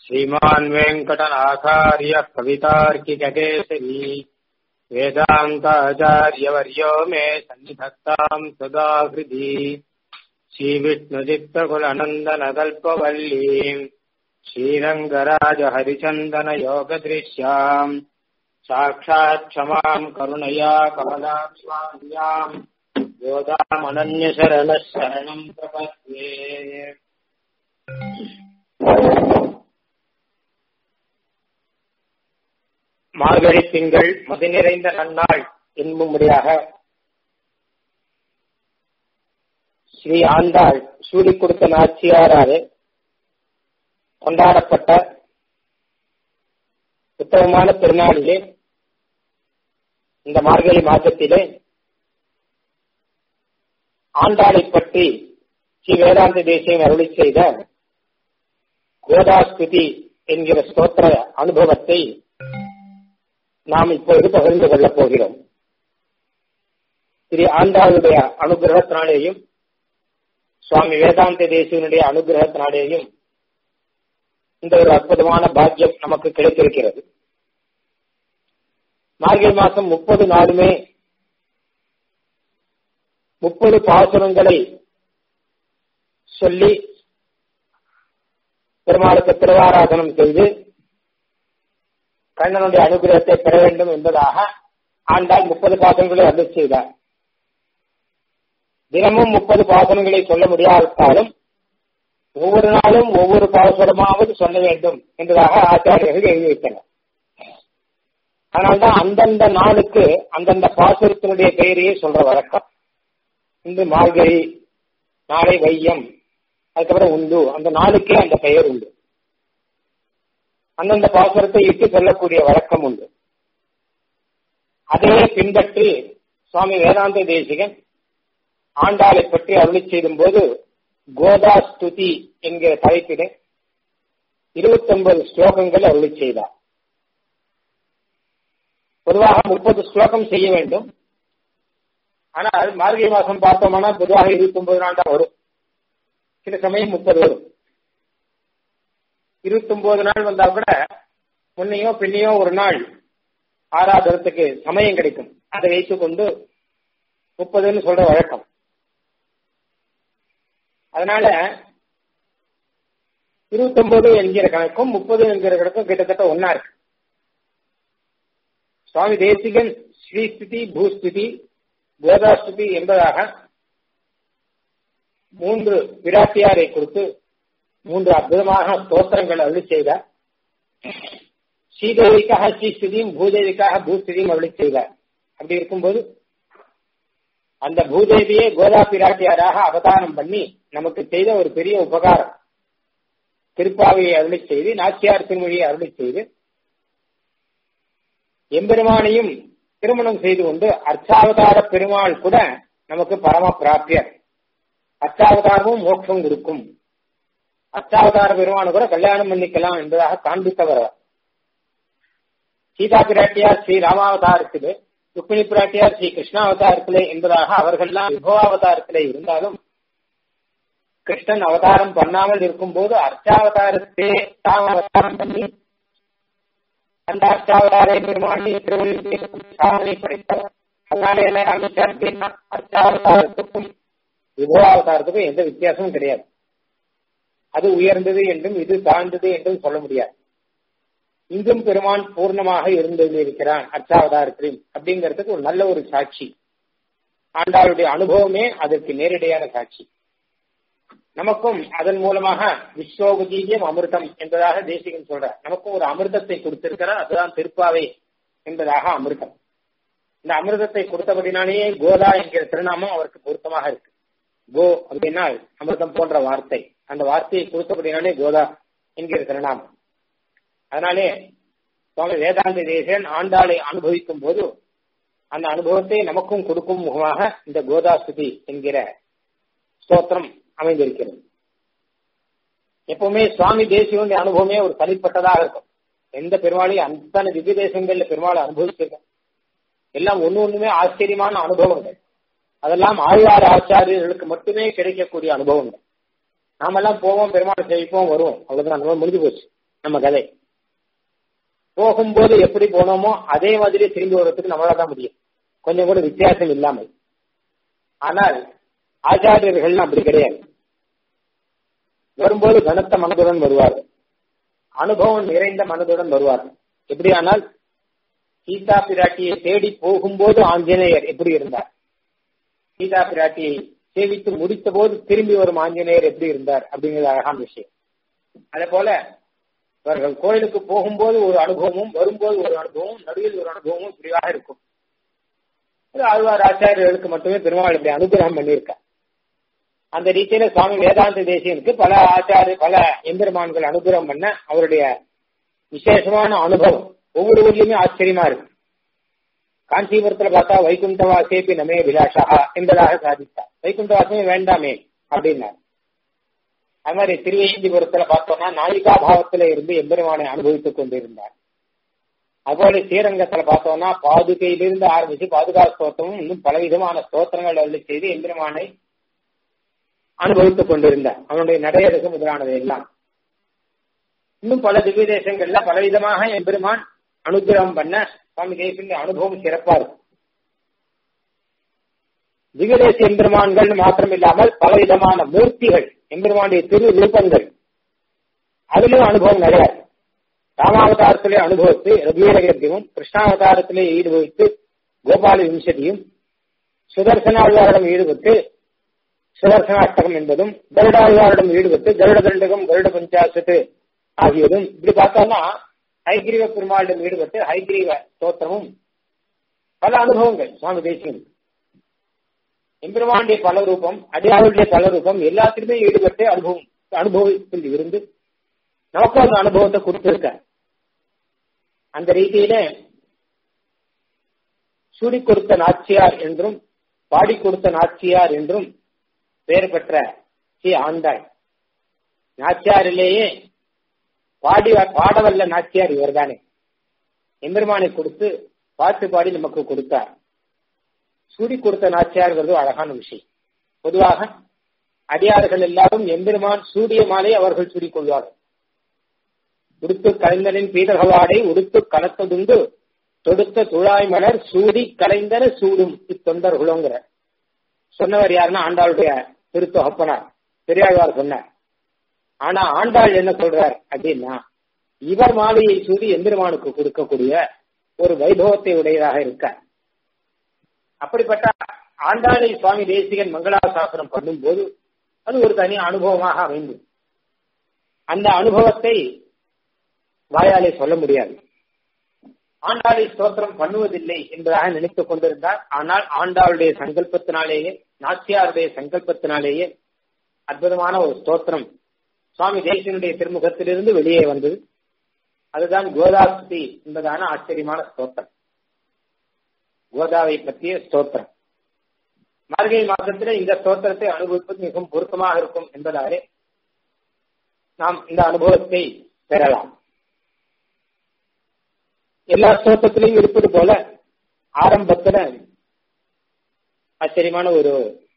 श्रीमान् वेङ्कटनाथार्यः कवितार्किककेसरी वेदान्ताचार्यवर्यो मे सन्निधत्ताम् सदा हृदि श्रीविष्णुचित्तकुलनन्दनकल्पवल्लीम् श्रीरङ्गराजहरिचन्दनयोगदृश्याम् साक्षात् क्षमाम् करुणया कमलाक्ष्माभ्याम् योदामनन्यशरणः शरणम् प्रपद्ये மார்கழி திங்கள் மதி நிறைந்த நன்னாள் என்பும்படியாக ஸ்ரீ ஆண்டாள் சூடி கொடுத்த நாச்சியாராலே கொண்டாடப்பட்ட உத்தமமான திருநாளிலே இந்த மார்கழி மாதத்திலே ஆண்டாளை பற்றி ஸ்ரீ வேதாந்த தேசியம் அருளி செய்த கோதாஸ்துதி என்கிற ஸ்தோத்திர அனுபவத்தை நாம் இப்பொழுது பகிர்ந்து கொள்ளப் போகிறோம் ஸ்ரீ ஆண்டாளுடைய அனுகிரகத்தினாலேயும் சுவாமி வேதாந்த தேசியனுடைய அனுகிரகத்தினாலேயும் இந்த ஒரு அற்புதமான பாக்கியம் நமக்கு கிடைத்திருக்கிறது மார்கழி மாசம் முப்பது நாளுமே முப்பது பாசுரங்களை சொல்லி பெருமாளுக்கு திருவாராதனம் செய்து கண்ணனுடைய அனுகிரகத்தை பெற வேண்டும் என்பதாக ஆண்டால் முப்பது பாசனங்களை அருள் செய்தார் தினமும் முப்பது பாசனங்களை சொல்ல முடியாவிட்டாலும் ஒவ்வொரு நாளும் ஒவ்வொரு பாசுரமாவது சொல்ல வேண்டும் என்பதாக ஆச்சாரியர்கள் எழுதி வைத்தனர் அதனால்தான் அந்தந்த நாளுக்கு அந்தந்த பாசுரத்தினுடைய பெயரையே சொல்ற வழக்கம் இன்று மார்கழி நாளை வையம் அதுக்கப்புறம் உண்டு அந்த நாளுக்கே அந்த பெயர் உண்டு அந்தந்த பாசுரத்தை இட்டு சொல்லக்கூடிய வழக்கம் உண்டு அதையே பின்பற்றி சுவாமி வேதாந்த தேசிகன் ஆண்டாளை பற்றி அருளி செய்தும் போது கோதா ஸ்துதி என்கிற தலைப்பிலே இருபத்தி ஒன்பது ஸ்லோகங்கள் அருளி செய்தார் பொதுவாக முப்பது ஸ்லோகம் செய்ய வேண்டும் ஆனால் மார்கழி மாசம் பார்த்தோம்னா பொதுவாக இருபத்தி ஒன்பது நாள் தான் வரும் சில சமயம் முப்பது வரும் இருபத்தி ஒன்பது நாள் வந்தா கூட முன்னையோ பின்னையோ ஒரு நாள் ஆராதனத்துக்கு சமயம் கிடைக்கும் அதை வைத்துக் கொண்டு முப்பதுன்னு சொல்ற வழக்கம் அதனால இருபத்தி ஒன்பது என்கிற கணக்கும் முப்பது என்கிற கணக்கும் கிட்டத்தட்ட ஒன்னா இருக்கு சுவாமி தேசிகன் ஸ்ரீஸ்திதி பூஸ்திதி கோதாஸ்துதி என்பதாக மூன்று விராட்டியாரை கொடுத்து மூன்று அற்புதமாக ஸ்தோத்திரங்கள் அருளி செய்தார் ஸ்ரீதேவிக்காக ஸ்ரீஸ்திதியும் பூதேவிக்காக பூஸ்திதியும் அருளி செய்தார் அப்படி இருக்கும்போது அந்த பூதேவியே கோதா பிராட்டியாராக அவதாரம் பண்ணி நமக்கு செய்த ஒரு பெரிய உபகாரம் திருப்பாவையை அருளி செய்து நாச்சியார் திருமொழியை அருளி செய்து எம்பெருமானையும் திருமணம் செய்து கொண்டு அர்ச்சாவதார பெருமாள் கூட நமக்கு பரம பிராப்தியர் அர்ச்சாவதாரமும் மோட்சம் கொடுக்கும் அர்ச்சாவதார பெருமானு கூட கல்யாணம் பண்ணிக்கலாம் என்பதாக காண்பித்தவர் சீதா பிராட்டியார் ஸ்ரீ ராமாவதாரத்திலே ருக்மிணி பிராட்டியார் ஸ்ரீ கிருஷ்ணாவதாரத்திலே என்பதாக அவர்கள்லாம் விபவாவதாரத்திலே இருந்தாலும் கிருஷ்ணன் அவதாரம் பண்ணாமல் இருக்கும் போது அர்ச்சாவதாரத்தே தாம் அவதாரம் பண்ணி அந்த அர்ச்சாவதாரை பெருமானி திருவள்ளி படைத்தவர் அதனால என்ன அமைச்சார் அப்படின்னா அர்ச்சாவதாரத்துக்கும் விபவாவதாரத்துக்கும் எந்த வித்தியாசமும் கிடையாது அது உயர்ந்தது என்றும் இது தாழ்ந்தது என்றும் சொல்ல முடியாது இங்கும் பெருமான் பூர்ணமாக இருந்து இருக்கிறான் அர்ச்சாவதாரத்திலும் அப்படிங்கிறதுக்கு ஒரு நல்ல ஒரு சாட்சி ஆண்டாளுடைய அனுபவமே அதற்கு நேரடியான சாட்சி நமக்கும் அதன் மூலமாக விஸ்வோபஜீவியம் அமிர்தம் என்பதாக தேசிகன் சொல்ற நமக்கும் ஒரு அமிர்தத்தை கொடுத்திருக்கிறார் அதுதான் திருப்பாவை என்பதாக அமிர்தம் இந்த அமிர்தத்தை கொடுத்தபடினாலேயே கோதா என்கிற திருநாமம் அவருக்கு பொருத்தமாக இருக்கு கோ அப்படின்னா அமிர்தம் போன்ற வார்த்தை அந்த வார்த்தையை கொடுத்தபடினாலே கோதா என்கிற திருநாமம் அதனாலே சுவாமி வேதாந்த தேசன் ஆண்டாளை அனுபவிக்கும் போது அந்த அனுபவத்தை நமக்கும் கொடுக்கும் முகமாக இந்த கோதாஸ்துதி என்கிற ஸ்தோத்திரம் அமைந்திருக்கிறது எப்பவுமே சுவாமி தேசியனுடைய அனுபவமே ஒரு தனிப்பட்டதாக இருக்கும் எந்த பெருமாளையும் அத்தனை திவ்ய தேசங்கள்ல பெருமாளை அனுபவிச்சிருக்கோம் எல்லாம் ஒண்ணு ஒண்ணுமே ஆச்சரியமான அனுபவங்கள் அதெல்லாம் ஆழ்வார் ஆச்சாரியர்களுக்கு மட்டுமே கிடைக்கக்கூடிய அனுபவங்கள் நாமெல்லாம் போவோம் பெருமாள் சேவிப்போம் வருவோம் அவ்வளவுதான் அனுபவம் முடிஞ்சு போச்சு நம்ம கதை போகும்போது எப்படி போனோமோ அதே மாதிரி திரும்பி வர்றதுக்கு நம்மளால தான் முடியும் கொஞ்சம் கூட வித்தியாசம் இல்லாமல் ஆனால் ஆச்சாரியர்கள் அப்படி கிடையாது வரும்போது கனத்த மனதுடன் வருவார்கள் அனுபவம் நிறைந்த மனதுடன் வருவார்கள் எப்படியானால் சீதா பிராட்டியை தேடி போகும்போது ஆஞ்சநேயர் எப்படி இருந்தார் சீதா பிராட்டியை சேவித்து முடித்த போது திரும்பி வரும் ஆஞ்சநேயர் எப்படி இருந்தார் அப்படிங்கிறது அழகான விஷயம் அதே போல இவர்கள் கோயிலுக்கு போகும்போது ஒரு அனுபவமும் வரும்போது ஒரு அனுபவமும் நடுவில் ஒரு அனுபவமும் இப்படியாக இருக்கும் ஆழ்வார் ஆச்சாரியர்களுக்கு மட்டுமே பெருமாள் இப்படி அனுகிரகம் பண்ணியிருக்கார் அந்த ரீதியில சுவாமி வேதாந்த தேசியனுக்கு பல ஆச்சாரிய பல எம்பெருமான்கள் அனுகிரகம் பண்ண அவருடைய விசேஷமான அனுபவம் ஒவ்வொரு ஊர்லயுமே ஆச்சரியமா இருக்கு காஞ்சிபுரத்துல பார்த்தா வைகுண்டவாசேபி நமே விலாஷா என்பதாக சாதித்தார் வைகுண்டவாசமே வேண்டாமே அப்படின்னார் அது மாதிரி திருவேந்திபுரத்துல பார்த்தோம்னா நாயிகா பாவத்துல இருந்து எம்பெருமானை அனுபவித்துக் கொண்டிருந்தார் அதுபோல ஸ்ரீரங்கத்துல பார்த்தோம்னா பாதுகையிலிருந்து ஆரம்பிச்சு பாதுகா ஸ்தோத்திரமும் இன்னும் பலவிதமான ஸ்தோத்திரங்கள் அருளி செய்து எம்பெருமானை அனுபவித்துக் கொண்டிருந்தார் அவனுடைய நடையரசு முதலானது எல்லாம் இன்னும் பல திவ்ய தேசங்கள்ல பலவிதமாக எம்பெருமான் அனுகிரகம் பண்ண சுவாமி தேசிய அனுபவம் சிறப்பா இருக்கும் திவ்யதேச எம்பெருமான்கள் மாத்திரம் இல்லாமல் பலவிதமான மூர்த்திகள் எம்பெருமானுடைய திரு ரூபங்கள் அதிலும் அனுபவம் நிறைய ராமாவதாரத்திலே அனுபவித்து ரகுவீரகத்தியமும் கிருஷ்ணாவதாரத்திலே ஈடுபவித்து கோபால விம்சதியும் சுதர்சனாழ்வாரிடம் ஈடுபட்டு சுதர்சனாஷ்டகம் என்பதும் கருடாழ்வாரிடம் ஈடுபட்டு கருட தண்டகம் கருட பஞ்சாசத்து ஆகியதும் இப்படி பார்த்தோம்னா ஹைகிரீவ பெருமாளிடம் ஈடுபட்டு ஹைகிரீவ தோத்திரமும் பல அனுபவங்கள் சுவாமி தேசியம் எம்பெருமானுடைய பல ரூபம் அடியாளுடைய பல ரூபம் எல்லாத்திலுமே ஈடுபட்டு அனுபவம் அனுபவத்தில் இருந்து நமக்கும் அந்த அனுபவத்தை கொடுத்திருக்க அந்த ரீதியில சூடி கொடுத்த நாச்சியார் என்றும் பாடி கொடுத்த நாச்சியார் என்றும் பெயர் பெற்ற ஸ்ரீ ஆண்டாள் நாச்சியாரிலேயே பாடி பாடவல்ல நாச்சியார் இவர்தானே எம்பெருமானை கொடுத்து பாட்டு பாடி நமக்கு கொடுத்தார் சூடி கொடுத்த நாச்சியார்ங்கிறது அழகான விஷயம் பொதுவாக அடியார்கள் எல்லாரும் எம்பெருமான் சூடிய மாலை அவர்கள் சூடிக் கொள்வார்கள் உடுத்து கலைந்தனின் பீதகவாடை உடுத்து கலத்ததுண்டு தொடுத்த துழாய் மலர் சூடி கலைந்தன சூடும் இத்தொண்டர்களுங்கிற சொன்னவர் யாருன்னா ஆண்டாளுடைய திருத்தொகப்பனார் பெரியாழ்வார் சொன்னார் ஆனா ஆண்டாள் என்ன சொல்றார் அப்படின்னா இவர் மாலையை சூடி எம்பெருமானுக்கு கொடுக்கக்கூடிய ஒரு வைபவத்தை உடையதாக இருக்கார் அப்படிப்பட்ட ஆண்டாளை சுவாமி தேசிகன் மங்களாசாசனம் பண்ணும்போது அது ஒரு தனி அனுபவமாக அமைந்தது அந்த அனுபவத்தை வாயாலே சொல்ல முடியாது ஆண்டாளை ஸ்தோத்திரம் பண்ணுவதில்லை என்பதாக நினைத்துக் கொண்டிருந்தார் ஆனால் ஆண்டாளுடைய சங்கல்பத்தினாலேயே நாச்சியாருடைய சங்கல்பத்தினாலேயே அற்புதமான ஒரு ஸ்தோத்திரம் சுவாமி தேசியனுடைய திருமுகத்திலிருந்து வெளியே வந்தது அதுதான் கோதாஸ்தி என்பதான ஆச்சரியமான ஸ்தோத்திரம் கோதாவை பற்றிய ஸ்தோத்திரம் மார்கழி மாதத்தில் இந்த ஸ்தோத்திரத்தை அனுபவிப்பது மிகவும் பொருத்தமாக இருக்கும் என்பதாலே நாம் இந்த அனுபவத்தை பெறலாம் எல்லா ஸ்தோத்திரத்திலையும் இருப்பது போல ஆரம்பத்துல ஆச்சரியமான ஒரு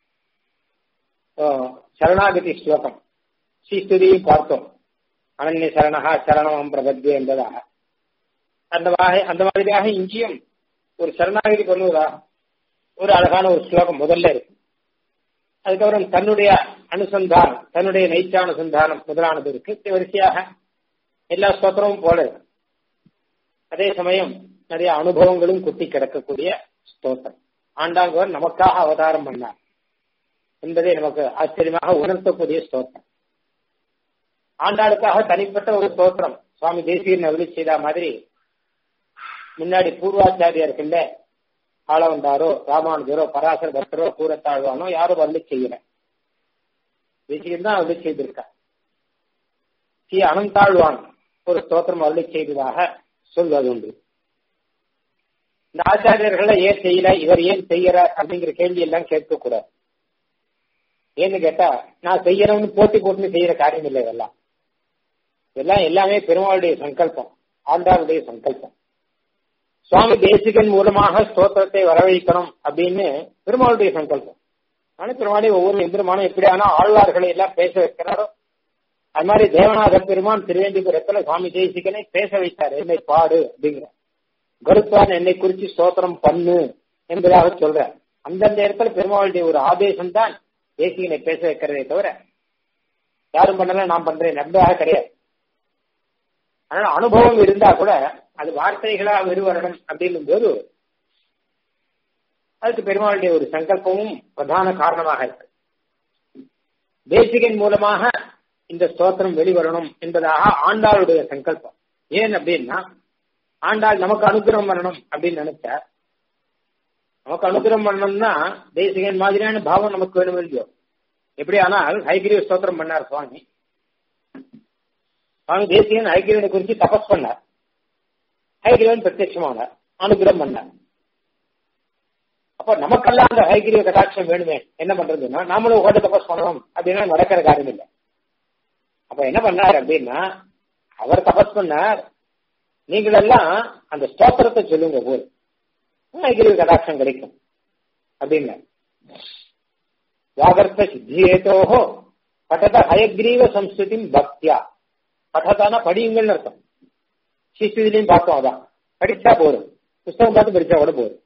சரணாகதி ஸ்லோகம் ஸ்ரீஸ்துதியை பார்த்தோம் அனன்ய சரணகா சரணம் பிரபத்திய என்பதாக அந்த அந்த மாதிரியாக இங்கேயும் ஒரு சரணாகதி பண்ணுவதா ஒரு அழகான ஒரு ஸ்லோகம் முதல்ல இருக்கு அதுக்கப்புறம் தன்னுடைய அனுசந்தானம் தன்னுடைய நைச்சானுசந்தானம் முதலானது இருக்கு வரிசையாக எல்லா ஸ்தோத்திரமும் போல இருக்கு அதே சமயம் நிறைய அனுபவங்களும் குத்தி கிடக்கக்கூடிய ஸ்தோத்திரம் ஆண்டாங்கவர் நமக்காக அவதாரம் பண்ணார் என்பதை நமக்கு ஆச்சரியமாக உணர்த்தக்கூடிய ஸ்தோத்திரம் ஆண்டாளுக்காக தனிப்பட்ட ஒரு ஸ்தோத்திரம் சுவாமி தேசியன் அருளி செய்த மாதிரி முன்னாடி பூர்வாச்சாரியர்கள்ல ஆளவந்தாரோ ராமானுஜரோ பராசர பக்தரோ கூறத்தாழ்வானோ யாரும் அருளி செய்யல தேசியன் தான் அருளி செய்திருக்கார் ஸ்ரீ அனந்தாழ்வான் ஒரு ஸ்தோத்திரம் அருளி செய்ததாக சொல்வது உண்டு இந்த ஆச்சாரியர்களை ஏன் செய்யல இவர் ஏன் செய்யறார் அப்படிங்கிற கேள்வி எல்லாம் கேட்கக்கூடாது ஏன்னு கேட்டா நான் செய்யறவன்னு போட்டி போட்டு செய்யற காரியம் இல்லை இதெல்லாம் இதெல்லாம் எல்லாமே பெருமாளுடைய சங்கல்பம் ஆண்டாளுடைய சங்கல்பம் சுவாமி தேசிகன் மூலமாக ஸ்தோத்திரத்தை வரவழைக்கணும் அப்படின்னு பெருமாளுடைய சங்கல்பம் ஆனா பெருமாளை ஒவ்வொரு எந்திரமானும் எப்படியான ஆழ்வார்களை எல்லாம் பேச வைக்கிறாரோ அது மாதிரி தேவநாத பெருமான் திருவேந்திபுரத்துல சுவாமி தேசிகனை பேச வைத்தார் என்னை பாடு அப்படிங்கிற கருத்தான் என்னை குறிச்சு ஸ்தோத்திரம் பண்ணு என்பதாக சொல்ற அந்தந்த இடத்துல பெருமாளுடைய ஒரு ஆதேசம் தான் தேசிகனை பேச வைக்கிறதே தவிர யாரும் பண்ணல நான் பண்றேன் நம்பதாக கிடையாது அதனால அனுபவம் இருந்தா கூட அது வார்த்தைகளா வெறுவரணும் அப்படின்னும் போது அதுக்கு பெருமாளுடைய ஒரு சங்கல்பமும் பிரதான காரணமாக இருக்கு தேசிகன் மூலமாக இந்த ஸ்தோத்திரம் வெளிவரணும் என்பதாக ஆண்டாளுடைய சங்கல்பம் ஏன் அப்படின்னா ஆண்டாள் நமக்கு அனுகிரகம் பண்ணணும் அப்படின்னு நினைச்சா நமக்கு அனுகிரகம் பண்ணணும்னா தேசிகன் மாதிரியான பாவம் நமக்கு வேணும் இல்லையோ எப்படி ஆனால் ஹைகிரீவ ஸ்தோத்திரம் பண்ணார் சுவாமி சுவாமி தேசிகன் ஹைகிரீவனை குறித்து தபஸ் பண்ணார் ஹைகிரீவன் பிரத்யட்சமானார் அனுகிரகம் பண்ணார் அப்ப நமக்கெல்லாம் அந்த ஹைகிரீவ கடாட்சம் வேணுமே என்ன பண்றதுன்னா நாமளும் உட்காந்து தபஸ் பண்ணணும் அப்படின்னா நடக்கிற காரியம் இல்லை அப்ப என்ன பண்ணார் அப்படின்னா அவர் தபஸ் பண்ணார் நீங்களெல்லாம் அந்த ஸ்தோத்திரத்தை சொல்லுங்க போது ஹைகிரீவ கடாட்சம் கிடைக்கும் அப்படின்னு வாகர்த்த சித்தியேதோஹோ பட்டத ஹயக்ரீவ சம்ஸ்கிருதி பக்தியா பட்டதானா படியுங்கள்னு அர்த்தம் சிஸ்திலையும் பார்த்தோம் அதான் படிச்சா போதும் புஸ்தகம் பார்த்து படிச்சா கூட போதும்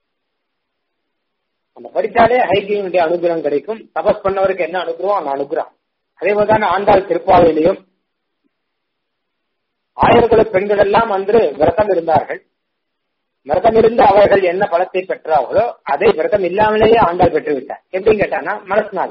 அந்த படிச்சாலே ஹைகிரீவனுடைய அனுகிரகம் கிடைக்கும் தபஸ் பண்ணவருக்கு என்ன அனுகிரகம் அந்த அனுகிரகம் அதே மாதிரிதான் ஆண்டாள் திருப்பாவையிலையும் ஆயிரக்குல பெண்கள் எல்லாம் அன்று விரதம் இருந்தார்கள் விரதம் இருந்து அவர்கள் என்ன பலத்தை பெற்றார்களோ அதை விரதம் இல்லாமலேயே ஆண்டாள் பெற்றுவிட்டார் எப்படின்னு கேட்டானா மனசுனால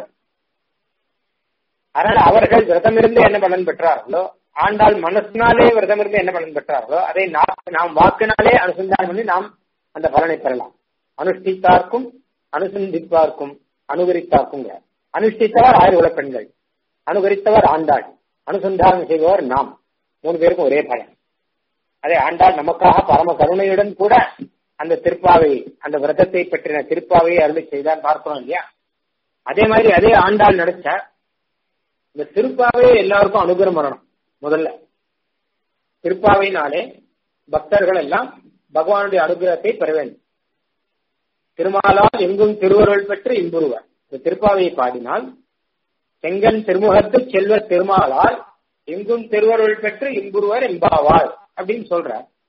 அதனால அவர்கள் விரதம் இருந்து என்ன பலன் பெற்றார்களோ ஆண்டாள் மனசினாலே விரதம் இருந்து என்ன பலன் பெற்றார்களோ அதை நாம் வாக்கினாலே அனுசந்தானம் பண்ணி நாம் அந்த பலனை பெறலாம் அனுஷ்டித்தார்க்கும் அனுசந்திப்பார்க்கும் அனுகரித்தார்க்கும் அனுஷ்டித்தவர் ஆயிரம் பெண்கள் அனுகரித்தவர் ஆண்டாள் அனுசந்தானம் செய்பவர் நாம் மூணு பேருக்கும் ஒரே பலன் அதே ஆண்டாள் நமக்காக பரம கருணையுடன் கூட அந்த திருப்பாவை அந்த விரதத்தை பற்றின திருப்பாவையை அருளி செய்தார் பார்க்கிறோம் இல்லையா அதே மாதிரி அதே ஆண்டாள் நடிச்ச இந்த திருப்பாவையை எல்லாருக்கும் அனுகிரம் வரணும் முதல்ல திருப்பாவையினாலே பக்தர்கள் எல்லாம் பகவானுடைய அனுகிரகத்தை பெற வேண்டும் திருமாலால் எங்கும் திருவருள் பெற்று இன்புறுவர் இந்த திருப்பாவையை பாடினால் செங்கன் திருமுகத்து செல்வ திருமாலால் எங்கும் திருவருள் பெற்று இன்புறுவர் என்பாவாள் அப்படின்னு சொல்ற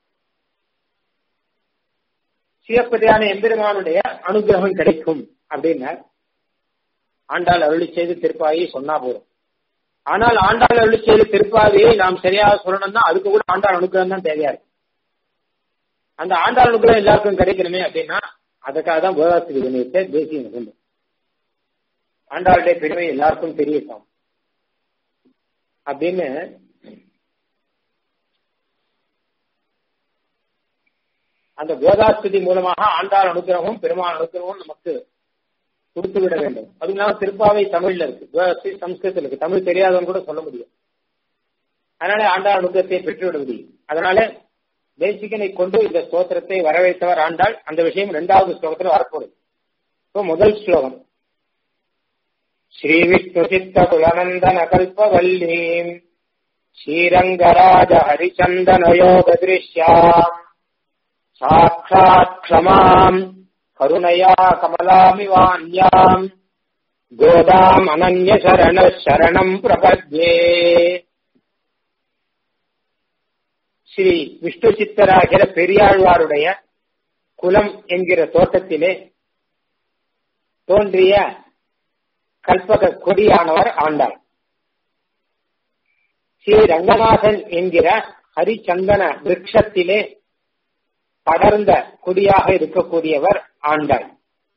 சிவப்பதியான எம்பெருமானுடைய அனுகிரகம் கிடைக்கும் அப்படின்னு ஆண்டாள் அருளி செய்து திருப்பாவையை சொன்னா போதும் ஆனால் ஆண்டாள் அருளி செய்து திருப்பாவையை நாம் சரியாக சொல்லணும்னா அதுக்கு கூட ஆண்டாள் அனுகிரகம் தான் தேவையா இருக்கு அந்த ஆண்டாள் அனுகிரகம் எல்லாருக்கும் கிடைக்கணுமே அப்படின்னா அதுக்காக தான் கோதாஸ்திரி வினயத்தை தேசிய நிகழ்ந்து ஆண்டாளுடைய பெருமை எல்லாருக்கும் தெரியட்டும் அப்படின்னு அந்த கோதாஸ்துதி மூலமாக ஆண்டாள் அனுகிரகமும் பெருமாள் அனுகிரகமும் நமக்கு கொடுத்து விட வேண்டும் அது இல்லாம திருப்பாவை தமிழ்ல இருக்கு கோதாஸ்துதி சம்ஸ்கிருதத்தில் இருக்கு தமிழ் தெரியாதவங்க கூட சொல்ல முடியும் அதனால ஆண்டாள் அனுகிரகத்தை பெற்றுவிட முடியும் அதனால தேசிகனை கொண்டு இந்த ஸ்தோத்திரத்தை வரவேற்றவர் ஆண்டாள் அந்த விஷயம் இரண்டாவது ஸ்லோகத்தில் வரப்போகுது இப்போ முதல் ஸ்லோகம் ஸ்ரீ விஷ்ணு சித்த குலநந்தன கல்பவல்லீம் ஸ்ரீரங்கராஜ ஹரிச்சந்தன யோக திருஷ்யாம் சாட்சாத் க்ஷமாம் கருணையா கமலாமிவான்யாம் கோதாம் அனன்ய சரண சரணம் பிரபத்யே ஸ்ரீ விஷ்ணு சித்தராகிற பெரியாழ்வாருடைய குலம் என்கிற தோட்டத்திலே தோன்றிய கல்பக கொடியானவர் ஆண்டாள் ஸ்ரீ ரங்கநாதன் என்கிற ஹரிச்சந்தன விரக்ஷத்திலே படர்ந்த கொடியாக இருக்கக்கூடியவர் ஆண்டாள்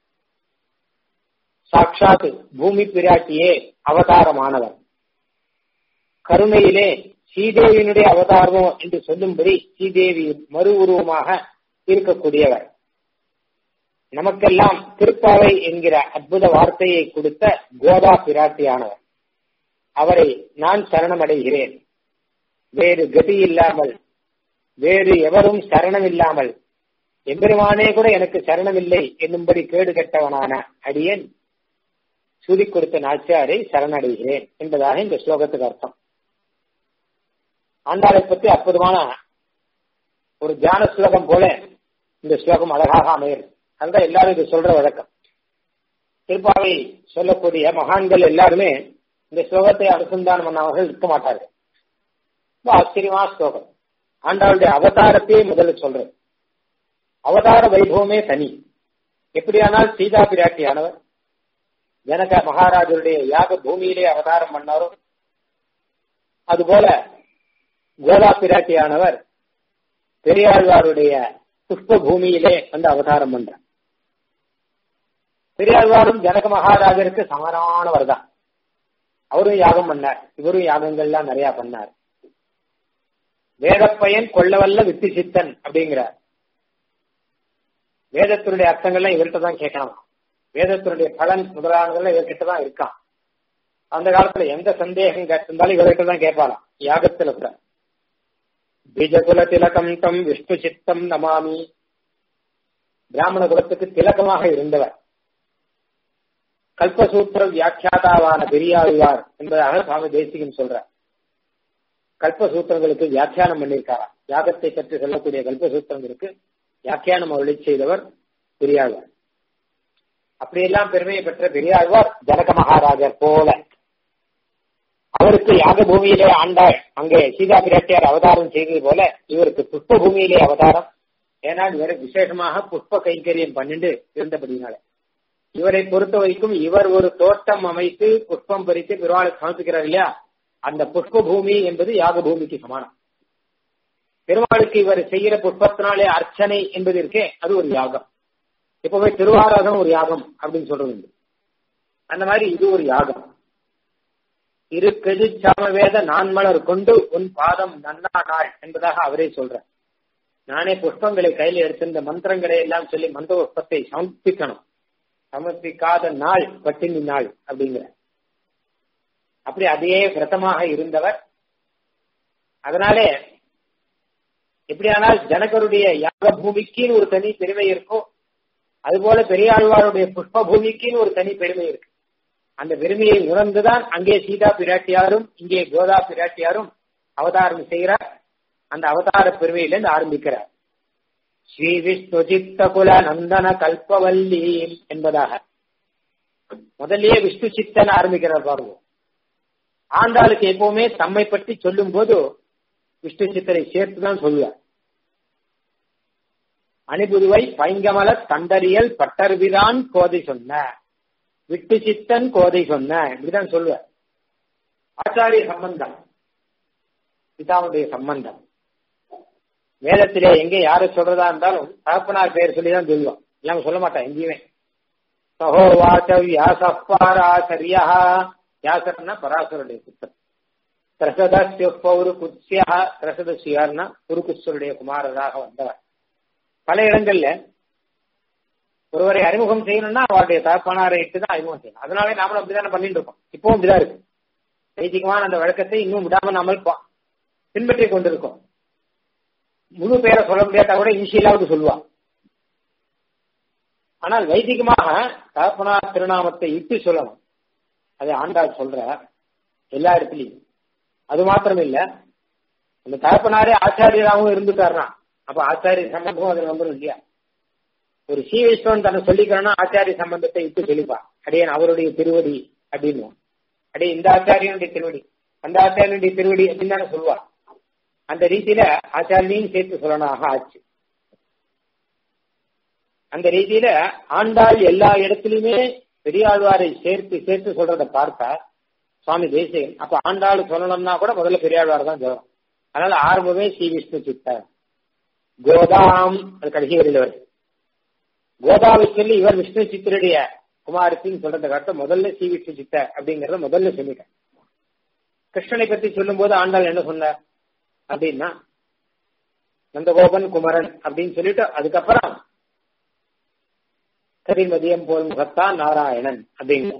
சாட்சாத் பூமி பிராட்டியே அவதாரமானவர் கருணையிலே ஸ்ரீதேவியினுடைய அவதாரமோ என்று சொல்லும்படி ஸ்ரீதேவி மறு உருவமாக இருக்கக்கூடியவர் நமக்கெல்லாம் திருப்பாவை என்கிற அற்புத வார்த்தையை கொடுத்த கோதா பிராட்டியானவர் அவரை நான் சரணமடைகிறேன் வேறு கதி இல்லாமல் வேறு எவரும் சரணம் இல்லாமல் எம்பெருமானே கூட எனக்கு சரணமில்லை என்னும்படி கேடு கெட்டவனான அடியேன் சுதி கொடுத்த நாச்சியாரை சரணடைகிறேன் என்பதாக இந்த ஸ்லோகத்துக்கு அர்த்தம் ஆண்டாளை பற்றி அற்புதமான ஒரு தியான ஸ்லோகம் போல இந்த ஸ்லோகம் அழகாக அமையும் அதுதான் எல்லாரும் இது சொல்ற வழக்கம் திருப்பாவை சொல்லக்கூடிய மகான்கள் எல்லாருமே இந்த ஸ்லோகத்தை அனுசந்தானம் பண்ணவர்கள் இருக்க மாட்டார்கள் ரொம்ப ஆச்சரியமா ஸ்லோகம் ஆண்டாளுடைய அவதாரத்தையே முதல்ல சொல்றேன் அவதார வைபவமே தனி எப்படியானால் சீதா பிராட்டியானவர் ஜனக மகாராஜருடைய யாக பூமியிலே அவதாரம் பண்ணாரோ அதுபோல கோதா பிராட்டியானவர் பெரியாழ்வாருடைய புஷ்ப பூமியிலே வந்து அவதாரம் பண்றார் பெரியாழ்வாரும் ஜனக மகாராஜருக்கு சமனானவர் தான் அவரும் யாகம் பண்ணார் இவரும் யாகங்கள்லாம் நிறைய பண்ணார் வேதப்பயன் கொள்ளவல்ல வித்து சித்தன் அப்படிங்கிறார் வேதத்தினுடைய அர்த்தங்கள்லாம் இவர்கிட்ட தான் கேட்கணும் வேதத்தினுடைய பலன் முதலானதெல்லாம் இவர்கிட்ட தான் இருக்கான் அந்த காலத்துல எந்த சந்தேகம் கேட்டிருந்தாலும் இவர்கிட்ட தான் கேட்பாராம் யாகத்துல கூட பீஜகுல திலகம் தம் விஷ்ணு சித்தம் நமாமி பிராமண குலத்துக்கு திலகமாக இருந்தவர் கல்பசூத்திர வியாக்கியாதாவான பெரியாழ்வார் என்பதாக சுவாமி தேசிகன் சொல்றார் கல்பசூத்திரங்களுக்கு வியாக்கியானம் பண்ணியிருக்காராம் யாகத்தை பற்றி சொல்லக்கூடிய கல்பசூத்திரங்களுக்கு வியாக்கியானம் அருளி செய்தவர் பெரியாழ்வார் அப்படியெல்லாம் பெருமையை பெற்ற பெரியாழ்வார் ஜனக மகாராஜர் போல அவருக்கு யாக பூமியிலே ஆண்டாள் அங்கே சீதா பிராட்டியார் அவதாரம் செய்தது போல இவருக்கு புஷ்ப பூமியிலே அவதாரம் ஏன்னா இவர் விசேஷமாக புஷ்ப கைங்கரியம் பண்ணிட்டு இருந்தபடினால இவரை பொறுத்த வரைக்கும் இவர் ஒரு தோட்டம் அமைத்து புஷ்பம் பறித்து பெருமாளுக்கு சமர்ப்பிக்கிறார் இல்லையா அந்த புஷ்ப பூமி என்பது யாக பூமிக்கு சமானம் பெருமாளுக்கு இவர் செய்கிற புஷ்பத்தினாலே அர்ச்சனை என்பது இருக்கே அது ஒரு யாகம் இப்பவே திருவாராதம் ஒரு யாகம் அப்படின்னு சொல்றது உண்டு அந்த மாதிரி இது ஒரு யாகம் இரு கெது சாமவேத நான் மலர் கொண்டு உன் பாதம் நன்னா நாள் என்பதாக அவரே சொல்ற நானே புஷ்பங்களை கையில எடுத்து இந்த மந்திரங்களை எல்லாம் சொல்லி மந்திர புஷ்பத்தை சமர்ப்பிக்கணும் சமர்ப்பிக்காத நாள் பட்டினி நாள் அப்படிங்கிற அப்படி அதே விரதமாக இருந்தவர் அதனாலே எப்படியானால் ஜனகருடைய யாக பூமிக்குன்னு ஒரு தனி பெருமை இருக்கும் அதுபோல பெரியாழ்வாருடைய புஷ்ப பூமிக்குன்னு ஒரு தனி பெருமை இருக்கு அந்த பெருமையை உணர்ந்துதான் அங்கே சீதா பிராட்டியாரும் இங்கே கோதா பிராட்டியாரும் அவதாரம் செய்கிறார் அந்த அவதார பெருமையிலிருந்து ஆரம்பிக்கிறார் ஸ்ரீ விஷ்ணு சித்த குல நந்தன கல்பவல்லி என்பதாக முதல்லயே விஷ்ணு சித்தன் ஆரம்பிக்கிறார் பாருங்க ஆண்டாளுக்கு எப்பவுமே தம்மை பற்றி சொல்லும் போது விஷ்ணு சித்தரை சேர்த்துதான் சொல்லுவார் அணிபுதுவை பைங்கமல தண்டரியல் பட்டர்விதான் கோதை சொன்ன விட்டு சித்தன் கோதை சொன்ன இப்படிதான் சொல்லுவார் ஆச்சாரிய சம்பந்தம் பிதாவுடைய சம்பந்தம் வேதத்திலே எங்க யாரு சொல்றதா இருந்தாலும் தகப்பனார் பெயர் சொல்லிதான் சொல்லுவோம் இல்லாம சொல்ல மாட்டான் எங்கேயுமே சகோ வாச்ச வியாசப்பாராசரியா வியாசர்னா பராசருடைய புத்தர் பிரசதஸ்ய பௌரு குத்யா பிரசதசியார்னா குருகுஸ்வருடைய குமாரராக வந்தவர் பல இடங்கள்ல ஒருவரை அறிமுகம் செய்யணும்னா அவருடைய தகப்பனாரை இட்டு தான் அறிமுகம் செய்யணும் அதனாலே நாமளும் அப்படிதானே பண்ணிட்டு இருக்கோம் இப்பவும் அப்படிதான் இருக்கு வைதிகமான அந்த வழக்கத்தை இன்னும் விடாம நாமல் பின்பற்றி கொண்டிருக்கோம் முழு பேரை சொல்ல முடியாட்டா கூட இனிஷியலாவது சொல்லுவான் ஆனால் வைதிகமாக தகப்பனார் திருநாமத்தை இட்டு சொல்லணும் அதை ஆண்டாள் சொல்ற எல்லா இடத்துலையும் அது மாத்திரம் இல்ல அந்த தகப்பனாரே ஆச்சாரியராகவும் இருந்துட்டாருனா அப்ப ஆச்சாரிய சம்பந்தமும் அதுல வந்துடும் இல்லையா ஒரு சீவிஷ்வன் தன்னை சொல்லிக்கிறோம்னா ஆச்சாரிய சம்பந்தத்தை இட்டு சொல்லிப்பா அடையன் அவருடைய திருவடி அப்படின்னு அடே இந்த ஆச்சாரியனுடைய திருவடி அந்த ஆச்சாரியனுடைய திருவடி அப்படின்னு தானே சொல்லுவா அந்த ரீதியில ஆச்சாரியனையும் சேர்த்து சொல்லணும் ஆச்சு அந்த ரீதியில ஆண்டாள் எல்லா இடத்துலயுமே பெரியாழ்வாரை சேர்த்து சேர்த்து சொல்றத பார்த்தா சுவாமி தேசிகன் அப்ப ஆண்டாள் சொல்லணும்னா கூட முதல்ல பெரியாழ்வார் தான் சொல்லணும் அதனால ஆரம்பமே ஸ்ரீ விஷ்ணு சித்த கோதாம் அது கடைசி வரையில் வருது கோதாவை சொல்லி இவர் விஷ்ணு சித்தருடைய குமாரத்தின்னு சொல்றத காட்ட முதல்ல ஸ்ரீ விஷ்ணு சித்த அப்படிங்கறத முதல்ல சொல்லிட்டேன் கிருஷ்ணனை பத்தி சொல்லும் போது ஆண்டாள் என்ன சொன்னார் அப்படின்னா நந்தகோபன் குமரன் அப்படின்னு சொல்லிட்டு அதுக்கப்புறம் கரிமதியம் போல் முகத்தான் நாராயணன் அப்படிங்க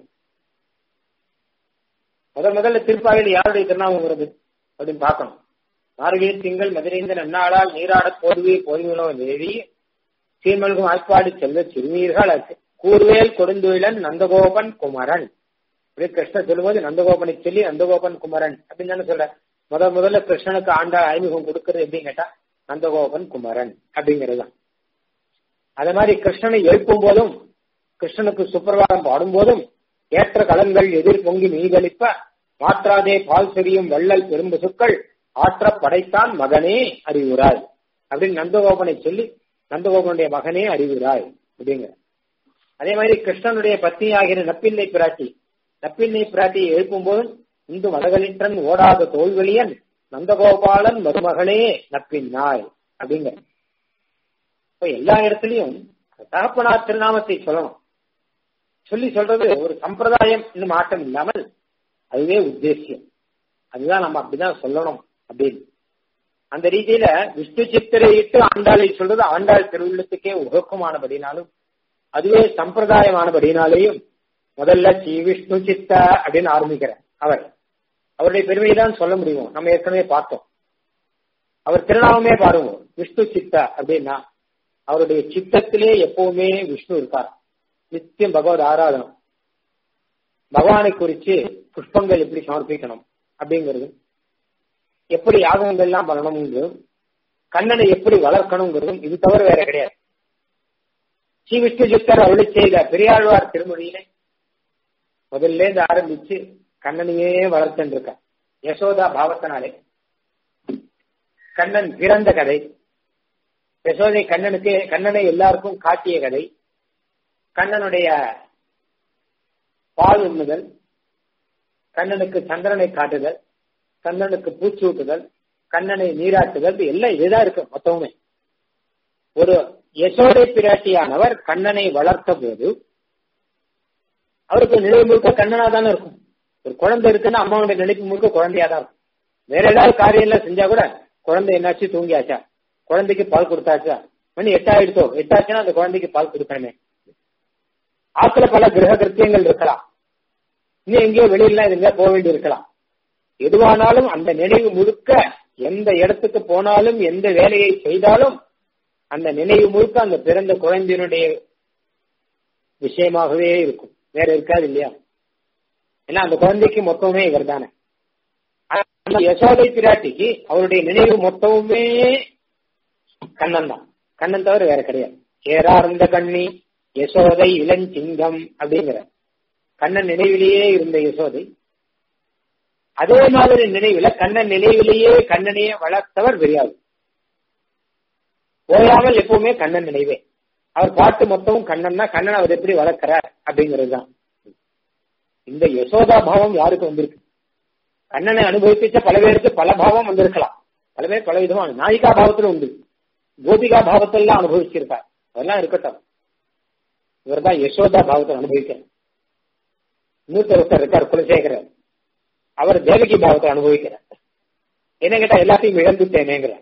முதல் முதல்ல திருப்பாவில் யாருடைய திருநாமம் வருது அப்படின்னு பார்க்கணும் மார்கழி திங்கள் மதுரைந்த நன்னாளால் நீராடப் போதுவே போதுவினோ தேவி சீர்மல்கும் ஆய்ப்பாடி செல்வ சிறுமீர்கள் கூர்வேல் கொடுந்துயிலன் நந்தகோபன் குமரன் அப்படி கிருஷ்ணன் சொல்லும்போது நந்தகோபனை சொல்லி நந்தகோபன் குமரன் அப்படின்னு தானே சொல்ற முதல் முதல்ல கிருஷ்ணனுக்கு ஆண்டா அறிமுகம் கொடுக்கறது எப்படின்னு கேட்டா நந்தகோபன் குமரன் அப்படிங்கிறது தான் அதே மாதிரி கிருஷ்ணனை எழுப்பும் போதும் கிருஷ்ணனுக்கு சுப்பிரபாதம் பாடும் போதும் ஏற்ற கலன்கள் எதிர் பொங்கி மீதளிப்ப மாற்றாதே பால் சொரியும் வள்ளல் பெரும்பசுக்கள் ஆற்ற படைத்தான் மகனே அறிவுராய் அப்படின்னு நந்தகோபனை சொல்லி நந்தகோபனுடைய மகனே அறிவுராய் அப்படிங்கிற அதே மாதிரி கிருஷ்ணனுடைய பத்னி ஆகிற நப்பிள்ளை பிராட்டி நப்பிள்ளை பிராட்டியை எழுப்பும் போதும் இந்து மதகளின்றன் ஓடாத தோல்வெளியன் நந்தகோபாலன் மருமகளே நப்பின் நாய் அப்படிங்கிற இப்ப எல்லா இடத்துலயும் தகப்பனார் திருநாமத்தை சொல்லணும் சொல்லி சொல்றது ஒரு சம்பிரதாயம் இன்னும் மாற்றம் இல்லாமல் அதுவே உத்தேசியம் அதுதான் நம்ம அப்படிதான் சொல்லணும் அப்படின்னு அந்த ரீதியில விஷ்ணு சித்திரையிட்டு ஆண்டாளை சொல்றது ஆண்டாள் திருவுள்ளத்துக்கே உகக்குமானபடினாலும் அதுவே சம்பிரதாயமானபடினாலேயும் முதல்ல ஸ்ரீ விஷ்ணு சித்த அப்படின்னு ஆரம்பிக்கிறார் அவர் அவருடைய பெருமையை தான் சொல்ல முடியும் நம்ம ஏற்கனவே பார்த்தோம் அவர் திருநாமமே பாருங்க விஷ்ணு சித்த அப்படின்னா அவருடைய சித்தத்திலே எப்பவுமே விஷ்ணு இருக்கார் நித்தியம் பகவத் ஆராதனம் பகவானை குறிச்சு புஷ்பங்கள் எப்படி சமர்ப்பிக்கணும் அப்படிங்கிறது எப்படி யாகங்கள் எல்லாம் பண்ணணுங்கிறதும் கண்ணனை எப்படி வளர்க்கணுங்கிறதும் இது தவிர வேற கிடையாது ஸ்ரீ விஷ்ணு சித்தர் அருளி செய்த பெரியாழ்வார் திருமொழியில முதல்ல இருந்து ஆரம்பிச்சு கண்ணனையே வளர்த்துட்டு இருக்க யசோதா பாவத்தினாலே கண்ணன் பிறந்த கதை யசோதை கண்ணனுக்கு கண்ணனை எல்லாருக்கும் காட்டிய கதை கண்ணனுடைய பால் உண்ணுதல் கண்ணனுக்கு சந்திரனை காட்டுதல் கண்ணனுக்கு பூச்சூட்டுதல் கண்ணனை நீராட்டுதல் எல்லாம் இதுதான் இருக்கு மொத்தமுமே ஒரு யசோதை பிராட்டியானவர் கண்ணனை வளர்த்த போது அவருக்கு நினைவு முழுக்க கண்ணனா தானே இருக்கும் ஒரு குழந்தை இருக்குன்னா அம்மாவுடைய நினைப்பு முழுக்க குழந்தையா தான் இருக்கும் வேற ஏதாவது காரியம் எல்லாம் செஞ்சா கூட குழந்தை என்னாச்சு தூங்கியாச்சா குழந்தைக்கு பால் கொடுத்தாச்சா மணி எட்டாயிடுத்தோ எட்டாச்சுன்னா அந்த குழந்தைக்கு பால் கொடுக்கணுமே ஆத்துல பல கிரக கிருத்தியங்கள் இருக்கலாம் இன்னும் எங்கேயோ வெளியில எங்கேயோ போக வேண்டி இருக்கலாம் எதுவானாலும் அந்த நினைவு முழுக்க எந்த இடத்துக்கு போனாலும் எந்த வேலையை செய்தாலும் அந்த நினைவு முழுக்க அந்த பிறந்த குழந்தையினுடைய விஷயமாகவே இருக்கும் வேற இருக்காது இல்லையா ஏன்னா அந்த குழந்தைக்கு மொத்தமே இவர் தானே யசோதை பிராட்டிக்கு அவருடைய நினைவு மொத்தமுமே கண்ணன் தான் கண்ணன் தவிர வேற கிடையாது ஏறார்ந்த கண்ணி யசோதை இளஞ்சிங்கம் அப்படிங்கிற கண்ணன் நினைவிலேயே இருந்த யசோதை அதே மாதிரி நினைவுல கண்ணன் நினைவிலேயே கண்ணனையே வளர்த்தவர் பெரியார் ஓயாமல் எப்பவுமே கண்ணன் நினைவே அவர் பாட்டு மொத்தமும் கண்ணன் தான் கண்ணன் அவர் எப்படி வளர்க்கிறார் அப்படிங்கிறது தான் இந்த யசோதா பாவம் யாருக்கு வந்திருக்கு கண்ணனை அனுபவிச்ச பல பேருக்கு பல பாவம் வந்திருக்கலாம் பல பேர் பல விதமான நாயிகா பாவத்துல உண்டு கோபிகா பாவத்தெல்லாம் அனுபவிச்சிருக்கார் அதெல்லாம் இருக்கட்டும் இவர் தான் யசோதா பாவத்தை அனுபவிக்கிறார் இன்னொருத்தர் இருக்கார் குலசேகரர் அவர் தேவகி பாவத்தை அனுபவிக்கிறார் என்ன கேட்டா எல்லாத்தையும் இழந்துட்டேனேங்கிறார்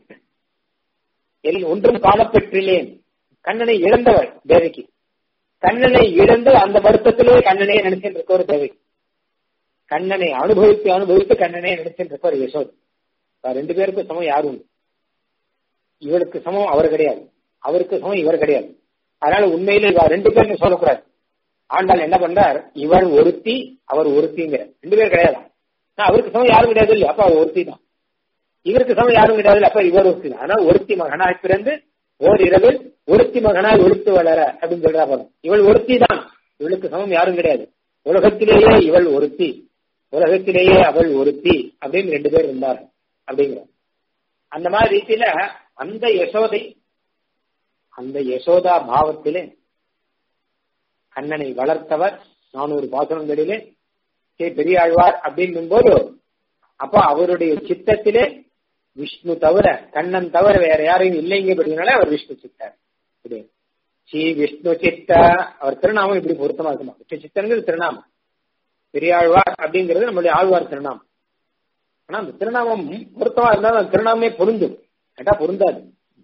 ஒன்றும் காணப்பெற்றிலேன் கண்ணனை இழந்தவர் தேவகி கண்ணனை இழந்து அந்த வருத்தத்திலே கண்ணனை நினைச்சிட்டு இருக்க ஒரு தேவகி கண்ணனை அனுபவித்து அனுபவித்து கண்ணனை நினைச்சிட்டு இருக்க ஒரு யசோது ரெண்டு பேருக்கும் சமம் யாரும் உண்டு இவளுக்கு சமம் அவர் கிடையாது அவருக்கு சமம் இவர் கிடையாது அதனால உண்மையில இவ ரெண்டு பேரும் சொல்லக்கூடாது ஆண்டாள் என்ன பண்றார் இவர் ஒருத்தி அவர் ஒருத்திங்கிற ரெண்டு பேர் கிடையாது அவருக்கு சமம் யாரும் கிடையாது இல்லையா அப்ப அவர் ஒருத்தி தான் இவருக்கு சமம் யாரும் கிடையாது அப்ப இவர் ஒருத்தி தான் ஆனா ஒருத்தி மகனாய் பிறந்து ஓர் இரவில் ஒருத்தி மகனாய் ஒருத்து வளர அப்படின்னு சொல்றா போதும் இவள் ஒருத்தி தான் இவளுக்கு சமம் யாரும் கிடையாது உலகத்திலேயே இவள் ஒருத்தி உலகத்திலேயே அவள் ஒருத்தி அப்படின்னு ரெண்டு பேர் இருந்தார் அப்படிங்கிற அந்த மாதிரி ரீதியில அந்த யசோதை அந்த யசோதா பாவத்திலே கண்ணனை வளர்த்தவர் நானூறு பாசனங்களிலே ஸ்ரீ பெரியாழ்வார் அப்படின்னும் போது அப்ப அவருடைய சித்தத்திலே விஷ்ணு தவிர கண்ணன் தவிர வேற யாரையும் இல்லைங்கப்படினால அவர் விஷ்ணு சித்தர் ஸ்ரீ விஷ்ணு சித்த அவர் திருநாமம் இப்படி பொருத்தமா இருக்குமா விஷ்ணு சித்தன்கிறது திருநாமம் பெரியாழ்வார் அப்படிங்கிறது நம்மளுடைய ஆழ்வார் திருநாமம் ஆனா அந்த திருநாமம் பொருத்தமா இருந்தாலும் அந்த திருநாமே பொருந்தும் கேட்டா பொருந்தாது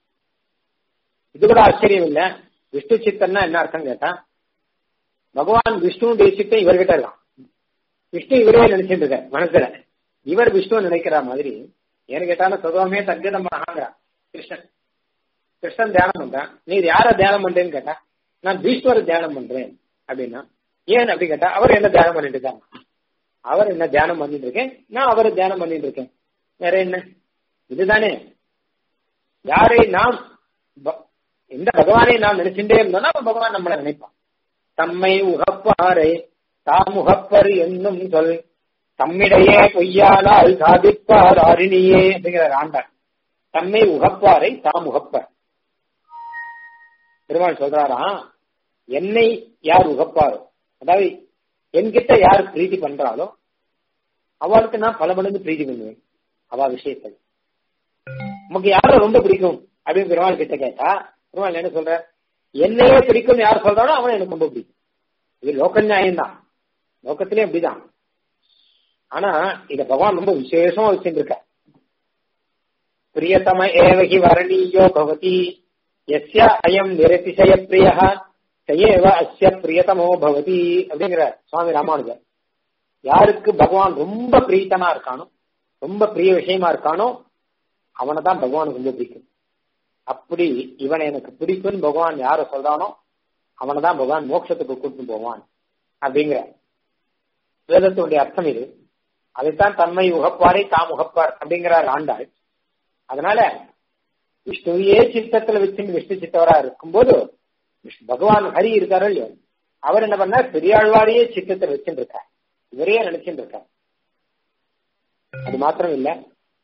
இது கூட ஆச்சரியம் இல்ல விஷ்ணு சித்தன்னா என்ன அர்த்தம் கேட்டா பகவான் விஷ்ணுடைய சித்தம் இவர்கிட்ட இருக்கான் விஷ்ணு இவரே நினைச்சிட்டு இருக்க மனசுல இவர் விஷ்ணு நினைக்கிற மாதிரி ஏன்னு கேட்டாலும் சுகமே தங்கதம் ஆகிறான் கிருஷ்ணன் கிருஷ்ணன் தியானம் பண்றான் நீ யார தியானம் பண்றேன்னு கேட்டா நான் பீஷ்வர தியானம் பண்றேன் அப்படின்னா ஏன் அப்படி கேட்டா அவர் என்ன தியானம் பண்ணிட்டு இருக்காங்க அவர் என்ன தியானம் பண்ணிட்டு இருக்கேன் நான் அவரை தியானம் பண்ணிட்டு இருக்கேன் வேற என்ன இதுதானே யாரை நாம் இந்த பகவானை நாம் நினைச்சுட்டே இருந்தோம்னா பகவான் நம்மளை நினைப்பான் தம்மை உகப்பாரை தாம் உகப்பர் என்னும் சொல் தம்மிடையே பொய்யானால் சாதிப்பார் அருணியே அப்படிங்கிறார் ஆண்டாள் தம்மை உகப்பாரை தாம் உகப்பார் பெருமாள் சொல்றாராம் என்னை யார் உகப்பாரோ அதாவது என்கிட்ட யார் பிரீத்தி பண்றாளோ அவளுக்கு நான் பல மடங்கு பிரீத்தி பண்ணுவேன் அவ விஷயத்தில் நமக்கு யாரை ரொம்ப பிடிக்கும் அப்படின்னு பெருமாள் கிட்ட கேட்டா பெருமாள் என்ன சொல்ற என்னையே பிடிக்கும் யார் சொல்றானோ அவன் எனக்கு ரொம்ப பிடிக்கும் இது லோக நியாயம் தான் லோக்கத்திலே அப்படிதான் ஆனா இத பகவான் ரொம்ப விசேஷமா வச்சுருக்க பிரியதம ஏவகி வரணீயோ பவதி எஸ்ய அயம் நிரதிசய பிரிய சயேவ அஸ்ய பிரியதமோ பவதி அப்படிங்கிற சுவாமி ராமானுஜர் யாருக்கு பகவான் ரொம்ப பிரீத்தனா இருக்கானோ ரொம்ப பிரிய விஷயமா இருக்கானோ அவனை தான் பகவானுக்கு ரொம்ப பிடிக்கும் அப்படி இவனை எனக்கு பிடிக்கும்னு பகவான் யார சொல்றானோ அவனை தான் பகவான் மோட்சத்துக்கு கூட்டு போவான் அப்படிங்கிற வேதத்தினுடைய அர்த்தம் இது அதைத்தான் தன்மை உகப்பாரை தாம் உகப்பார் அப்படிங்கிறார் ஆண்டாள் அதனால விஷ்ணுவையே சித்தத்துல வச்சு விஷ்ணு சித்தவரா இருக்கும்போது பகவான் ஹரி இருக்காரோ இல்லையோ அவர் என்ன பண்ணார் பெரியாழ்வாரையே சித்தத்தில் வச்சுட்டு இருக்கார் இவரையே நினைச்சுட்டு இருக்கார் அது மாத்திரம் இல்ல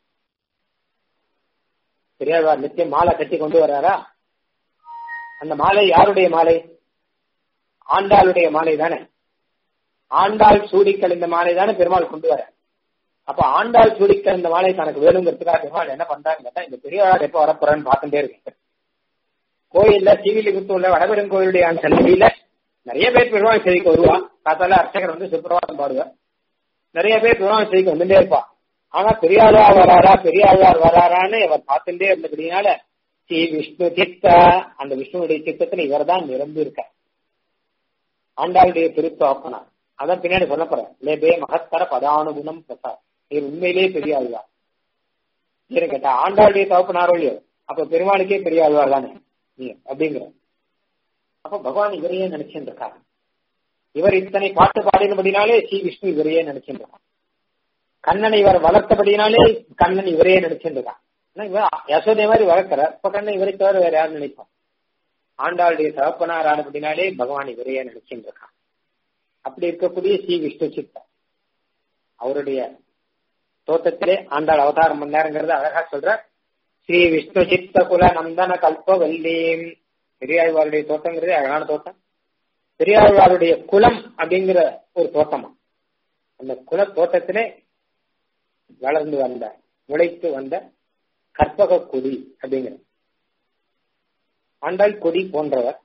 பெரியாழ்வார் நித்தியம் மாலை கட்டி கொண்டு வர்றாரா அந்த மாலை யாருடைய மாலை ஆண்டாளுடைய மாலை தானே ஆண்டாள் சூடிக்கல் இந்த மாலை தானே பெருமாள் கொண்டு வர அப்ப ஆண்டாள் சூடிக்கல் இந்த மாலை தனக்கு வேணுங்கிறதுக்காக பெருமாள் என்ன பண்றாங்க கேட்டா இந்த பெரியவாள் எப்ப வரப்போறான்னு பார்த்துட்டே இருக்கேன் கோயில்ல ஸ்ரீவில்லிபுத்தூர்ல உள்ள வடபெரும் கோயிலுடைய அந்த சன்னதியில நிறைய பேர் பெருமாள் செய்திக்கு வருவா காத்தால அர்ச்சகர் வந்து சுப்பிரபாதம் பாடுவார் நிறைய பேர் பெருமாள் செய்திக்கு வந்துட்டே இருப்பா ஆனா பெரியாளா வராரா பெரியாழ்வார் வராரான்னு அவர் பார்த்துட்டே இருந்தபடினால ஸ்ரீ விஷ்ணு சித்த அந்த விஷ்ணுடைய சித்தத்துல இவர் தான் நிரம்பி இருக்க ஆண்டாளுடைய திருத்தோப்பனா அதான் பின்னாடி சொல்ல போறேன் லேபே மகத்தர பதானுகுணம் பிரசாத் நீர் உண்மையிலேயே பெரிய ஆழ்வார் ஏன்னு கேட்டா ஆண்டாளுடைய தகப்பனாரோ இல்லையோ அப்ப பெருமாளுக்கே பெரிய ஆழ்வார் தானே நீ அப்படிங்கிற அப்ப பகவான் இவரையே நினைச்சுட்டு இருக்காரு இவர் இத்தனை பாட்டு பாடினபடினாலே ஸ்ரீ விஷ்ணு இவரையே நினைச்சுட்டு இருக்கான் கண்ணனை இவர் வளர்த்தபடினாலே கண்ணன் இவரையே நினைச்சுட்டு இருக்கான் இவர் யசோதை மாதிரி வளர்க்கிற இப்ப கண்ணன் இவரை தவிர வேற யாரும் நினைப்பான் ஆண்டாளுடைய தகப்பனார் ஆனபடினாலே பகவான் இவரையே நினைச்சுட்டு இருக்கான் அப்படி இருக்கக்கூடிய ஸ்ரீ விஷ்ணு சித்தா அவருடைய தோட்டத்திலே ஆண்டாள் அவதாரம் பண்ணாருங்கிறத அழகா சொல்ற ஸ்ரீ விஷ்ணு சித்த குல நந்தன கல்பவல்லீம் பெரியாழ்வாருடைய தோட்டங்கிறது அழகான தோட்டம் பெரியாழ்வாருடைய குலம் அப்படிங்கிற ஒரு தோட்டமா அந்த குல தோட்டத்திலே வளர்ந்து வந்த முளைத்து வந்த கற்பக கொடி அப்படிங்கிற ஆண்டாள் கொடி போன்றவர்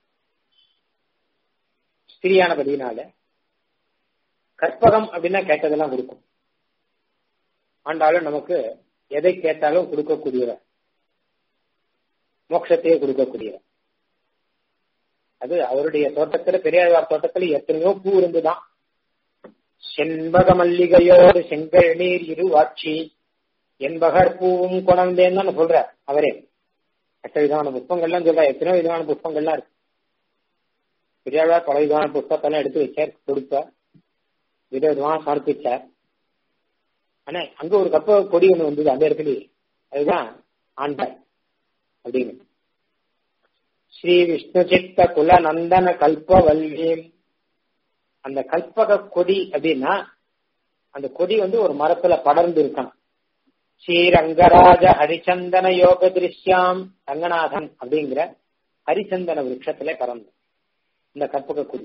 ஸ்திரியானபடினால கற்பகம் அப்படின்னா கேட்டதெல்லாம் கொடுக்கும் ஆண்டாலும் நமக்கு எதை கேட்டாலும் கொடுக்கக்கூடியவர் மோட்சத்தையே கொடுக்கக்கூடியவர் அது அவருடைய தோட்டத்துல பெரியாழ்வார் தோட்டத்துல எத்தனையோ பூ இருந்துதான் செண்பக மல்லிகையோடு செங்கல் நீர் இருவாட்சி என்பகர் பூவும் குணந்தேன்னு சொல்ற அவரே எட்ட விதமான புஷ்பங்கள்லாம் சொல்ற எத்தனையோ விதமான புஷ்பங்கள்லாம் இருக்கு பெரியாழ்வார் பல விதமான புஷ்பத்தெல்லாம் எடுத்து வச்சார் கொடுத்தார் வித விதமா சமர்ப்பிச்சார் ஆனா அங்க ஒரு கப்ப கொடி ஒண்ணு வந்தது அந்த இடத்துல அதுதான் ஆண்டாள் அப்படின்னு ஸ்ரீ விஷ்ணு சித்த குல நந்தன கல்பவல்லியம் அந்த கல்பக கொடி அப்படின்னா அந்த கொடி வந்து ஒரு மரத்துல படர்ந்து இருக்கணும் ஸ்ரீரங்கராஜ ஹரிச்சந்தன யோக திருஷ்யாம் ரங்கநாதன் அப்படிங்கிற ஹரிச்சந்தன விருட்சத்திலே பறந்து இந்த கற்பக கொடி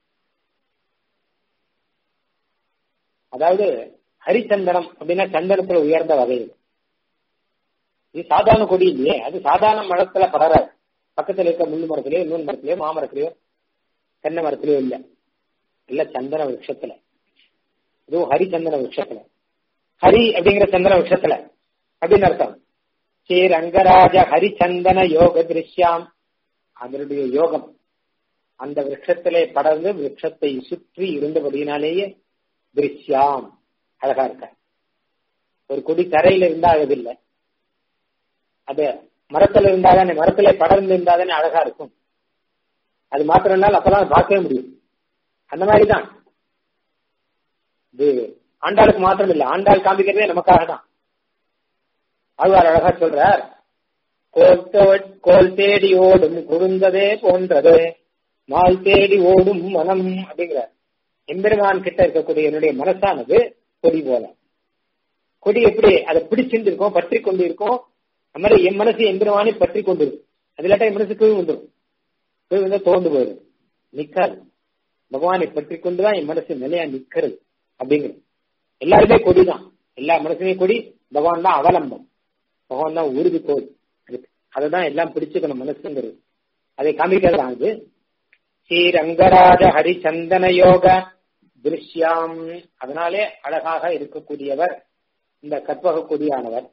அதாவது ஹரிச்சந்தனம் அப்படின்னா சந்தனத்துல உயர்ந்த வகை இது சாதாரண கொடி இல்லையே அது சாதாரண மரத்துல படராது பக்கத்துல இருக்க முள்ளு மரத்திலயோ நூல் மரத்திலயோ மாமரத்திலயோ தென்னை மரத்திலயோ இல்ல இல்ல சந்தன விருட்சத்துல இதுவும் ஹரிச்சந்தன விருட்சத்துல ஹரி அப்படிங்கிற சந்தன விருட்சத்துல அப்படின்னு அர்த்தம் ஸ்ரீ ரங்கராஜ ஹரிச்சந்தன யோக திருஷ்யாம் அதனுடைய யோகம் அந்த விரட்சத்திலே படர்ந்து விரட்சத்தை சுற்றி இருந்தபடியினாலேயே திருஷ்யாம் அழகா இருக்க ஒரு கொடி தரையில இருந்தா அழகில்லை அது மரத்துல இருந்தாதானே மரத்துல படர்ந்து இருந்தாதானே அழகா இருக்கும் அது மாத்திரம் இருந்தாலும் அப்பதான் பார்க்கவே முடியும் அந்த மாதிரிதான் இது ஆண்டாளுக்கு மாத்திரம் இல்ல ஆண்டாள் காமிக்கிறதே நமக்காக தான் ஆழ்வார் அழகா சொல்றார் கோல் கோல் தேடி ஓடும் குறுந்ததே போன்றது மால் தேடி ஓடும் மனம் அப்படிங்கிறார் எம்பெருமான் கிட்ட இருக்கக்கூடிய என்னுடைய மனசானது கொடி போல கொடி எப்படி அதை பிடிச்சிட்டு இருக்கும் பற்றி கொண்டு இருக்கும் அந்த மாதிரி என் மனசு எந்திரவானே பற்றி கொண்டு இருக்கும் அது இல்லாட்டா என் மனசு கீழ் வந்துடும் கீழ் வந்தா தோண்டு போயிடும் நிக்காது பகவானை பற்றி கொண்டுதான் என் மனசு நிலையா நிக்கிறது அப்படிங்கிறது எல்லாருமே கொடிதான் எல்லா மனசுமே கொடி பகவான் தான் அவலம்பம் பகவான் தான் உறுதி கோல் அதை தான் எல்லாம் பிடிச்சுக்கணும் மனசுங்கிறது அதை காமிக்கிறதா இது ஸ்ரீரங்கராஜ ஹரிச்சந்தன யோக திருஷ்யாம் அதனாலே அழகாக இருக்கக்கூடியவர் இந்த கற்பக கொடியானவர்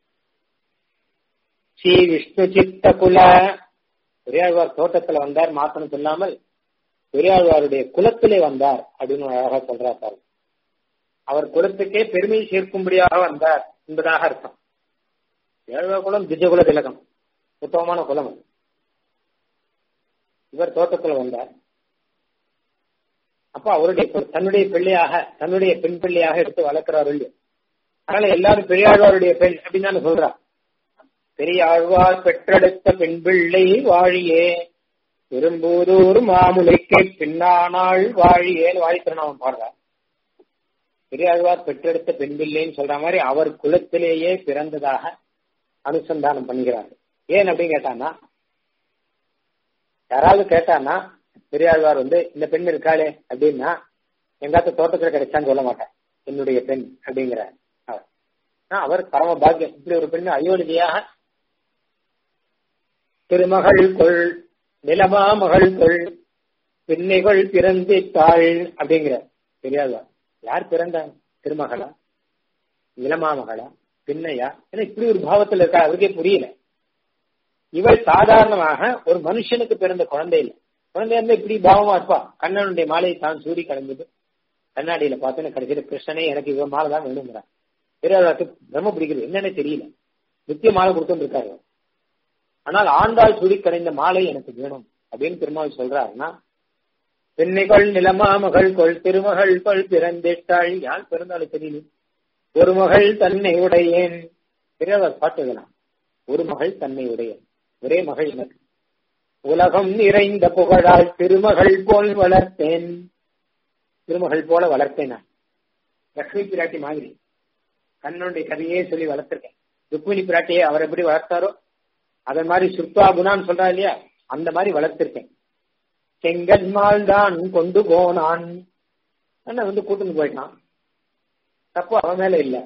ஸ்ரீ விஷ்ணு சித்த குல பெரியாழ்வார் தோட்டத்துல வந்தார் மாத்தணும் சொல்லாமல் பெரியாழ்வாருடைய குலத்திலே வந்தார் அப்படின்னு அழகா சொல்றார் பாரு அவர் குலத்துக்கே பெருமை சேர்க்கும்படியாக வந்தார் என்பதாக அர்த்தம் ஏழ்வார் குலம் திஜகுல திலகம் உத்தமமான குலம் அது இவர் தோட்டத்துல வந்தார் அப்ப அவருடைய தன்னுடைய பிள்ளையாக தன்னுடைய பெண் பிள்ளையாக எடுத்து வளர்க்கிறார் இல்லையோ அதனால எல்லாரும் பெரியாழ்வாருடைய பெண் அப்படின்னு தானே சொல்றா பெரியாழ்வார் பெற்றெடுத்த பெண் பிள்ளை வாழியே பெரும்பூதூர் மாமுலைக்கு பின்னானாள் வாழியேன்னு வாழி திருநாமம் பாடுறார் பெரியாழ்வார் பெற்றெடுத்த பெண் பிள்ளைன்னு சொல்ற மாதிரி அவர் குலத்திலேயே பிறந்ததாக அனுசந்தானம் பண்ணுகிறார் ஏன் அப்படின்னு கேட்டானா யாராவது கேட்டானா பெரியாழ்வார் வந்து இந்த பெண் இருக்காளே அப்படின்னா எங்காத்த தோட்டத்துல கிடைச்சான்னு சொல்ல மாட்டேன் என்னுடைய பெண் அப்படிங்கிற அவர் பரம பாக்கியம் இப்படி ஒரு பெண் அயோனியாக திருமகள் கொள் நிலமா மகள் கொள் பின்னைகள் பிறந்திட்டாள் அப்படிங்கிற பெரியாழ்வார் யார் பிறந்தாங்க திருமகளா நிலமா மகளா பின்னையா ஏன்னா இப்படி ஒரு பாவத்துல இருக்கா அவருக்கே புரியல இவள் சாதாரணமாக ஒரு மனுஷனுக்கு பிறந்த குழந்தை இல்லை குழந்தை இருந்தா இப்படி பாவமா இருப்பா கண்ணனுடைய மாலையை தான் சூடி கலந்தது கண்ணாடியில பார்த்தோன்னு கடைசியில கிருஷ்ணனே எனக்கு இவன் மாலை தான் வேணுங்கிறான் பெரியாருக்கு பிரம்ம பிடிக்கிறது என்னன்னு தெரியல நித்திய மாலை கொடுத்துட்டு இருக்காரு ஆனால் ஆண்டாள் சூடி கடைந்த மாலை எனக்கு வேணும் அப்படின்னு திருமாவளி சொல்றாருன்னா பெண்ணைகள் நிலமா மகள் கொள் திருமகள் கொள் பிறந்திட்டாள் யார் பிறந்தாலும் தெரியல ஒரு மகள் தன்னை உடையேன் பெரியவர் பாட்டுகளாம் ஒரு மகள் தன்னை உடையேன் ஒரே மகள் எனக்கு உலகம் நிறைந்த புகழால் திருமகள் போல் வளர்த்தேன் திருமகள் போல வளர்த்தேன் நான் லக்ஷ்மி பிராட்டி மாதிரி கண்ணனுடைய கதையே சொல்லி வளர்த்திருக்கேன் ருக்மிணி பிராட்டியை அவர் எப்படி வளர்த்தாரோ அதன் மாதிரி சுர்பா குணான்னு சொல்றா இல்லையா அந்த மாதிரி வளர்த்திருக்கேன் செங்கன்மால் தான் கொண்டு போனான் வந்து கூட்டுன்னு போயிட்டான் தப்பு அவன் மேல இல்ல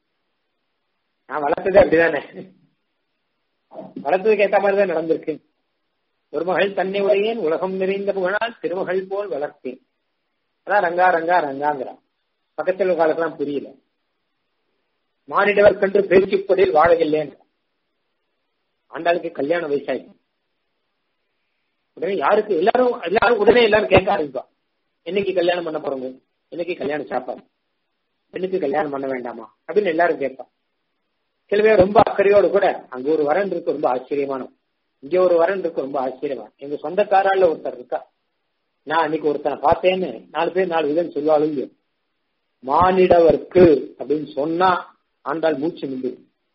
நான் வளர்த்ததே அப்படிதானே வளர்த்ததுக்கு ஏத்த மாதிரி தான் நடந்திருக்கு ஒரு மகள் தன்னை உடையேன் உலகம் நிறைந்த புகழால் திருமகள் போல் வளர்த்தேன் அதான் ரங்கா ரங்கா ரங்காங்கிறான் பக்கத்தில் காலக்கெல்லாம் புரியல மானிடவர் கன்று பேச்சுப்படியில் வாழவில்லைன்னு ஆண்டாளுக்கு கல்யாண வயசாயிடும் உடனே யாருக்கு எல்லாரும் எல்லாரும் உடனே எல்லாரும் கேட்க ஆரம்பிப்பா என்னைக்கு கல்யாணம் பண்ண போறோங்க என்னைக்கு கல்யாணம் சாப்பாடு பெண்ணுக்கு கல்யாணம் பண்ண வேண்டாமா அப்படின்னு எல்லாரும் கேட்பா சில பேர் ரொம்ப அக்கறையோடு கூட அங்க ஒரு வரன் இருக்கு ரொம்ப ஆச்சரியமான இங்க ஒரு வரன் இருக்கு ரொம்ப ஆச்சரியமா எங்க சொந்தக்காரால ஒருத்தர் இருக்கா நான் அன்னைக்கு ஒருத்தனை பார்த்தேன்னு நாலு பேர் நாலு விதம் சொல்லுவாளுங்க மானிடவர்க்கு அப்படின்னு சொன்னா ஆண்டாள் மூச்சு நின்று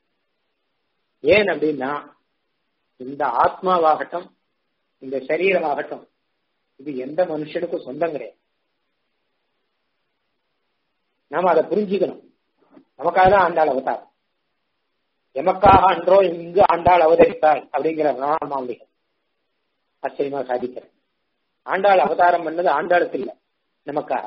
ஏன் அப்படின்னா இந்த ஆத்மாவாகட்டும் இந்த சரீரமாகட்டும் இது எந்த மனுஷனுக்கும் சொந்தம் கிடையாது நாம அதை புரிஞ்சுக்கணும் நமக்காக தான் ஆண்டாள் அவதார் எமக்காக அன்றோ இங்கு ஆண்டாள் அவதரித்தாள் அப்படிங்கிற ராமாம்பிகை ஆச்சரியமா சாதிக்கிறேன் ஆண்டாள் அவதாரம் பண்ணது ஆண்டாளுக்கு இல்ல நமக்காக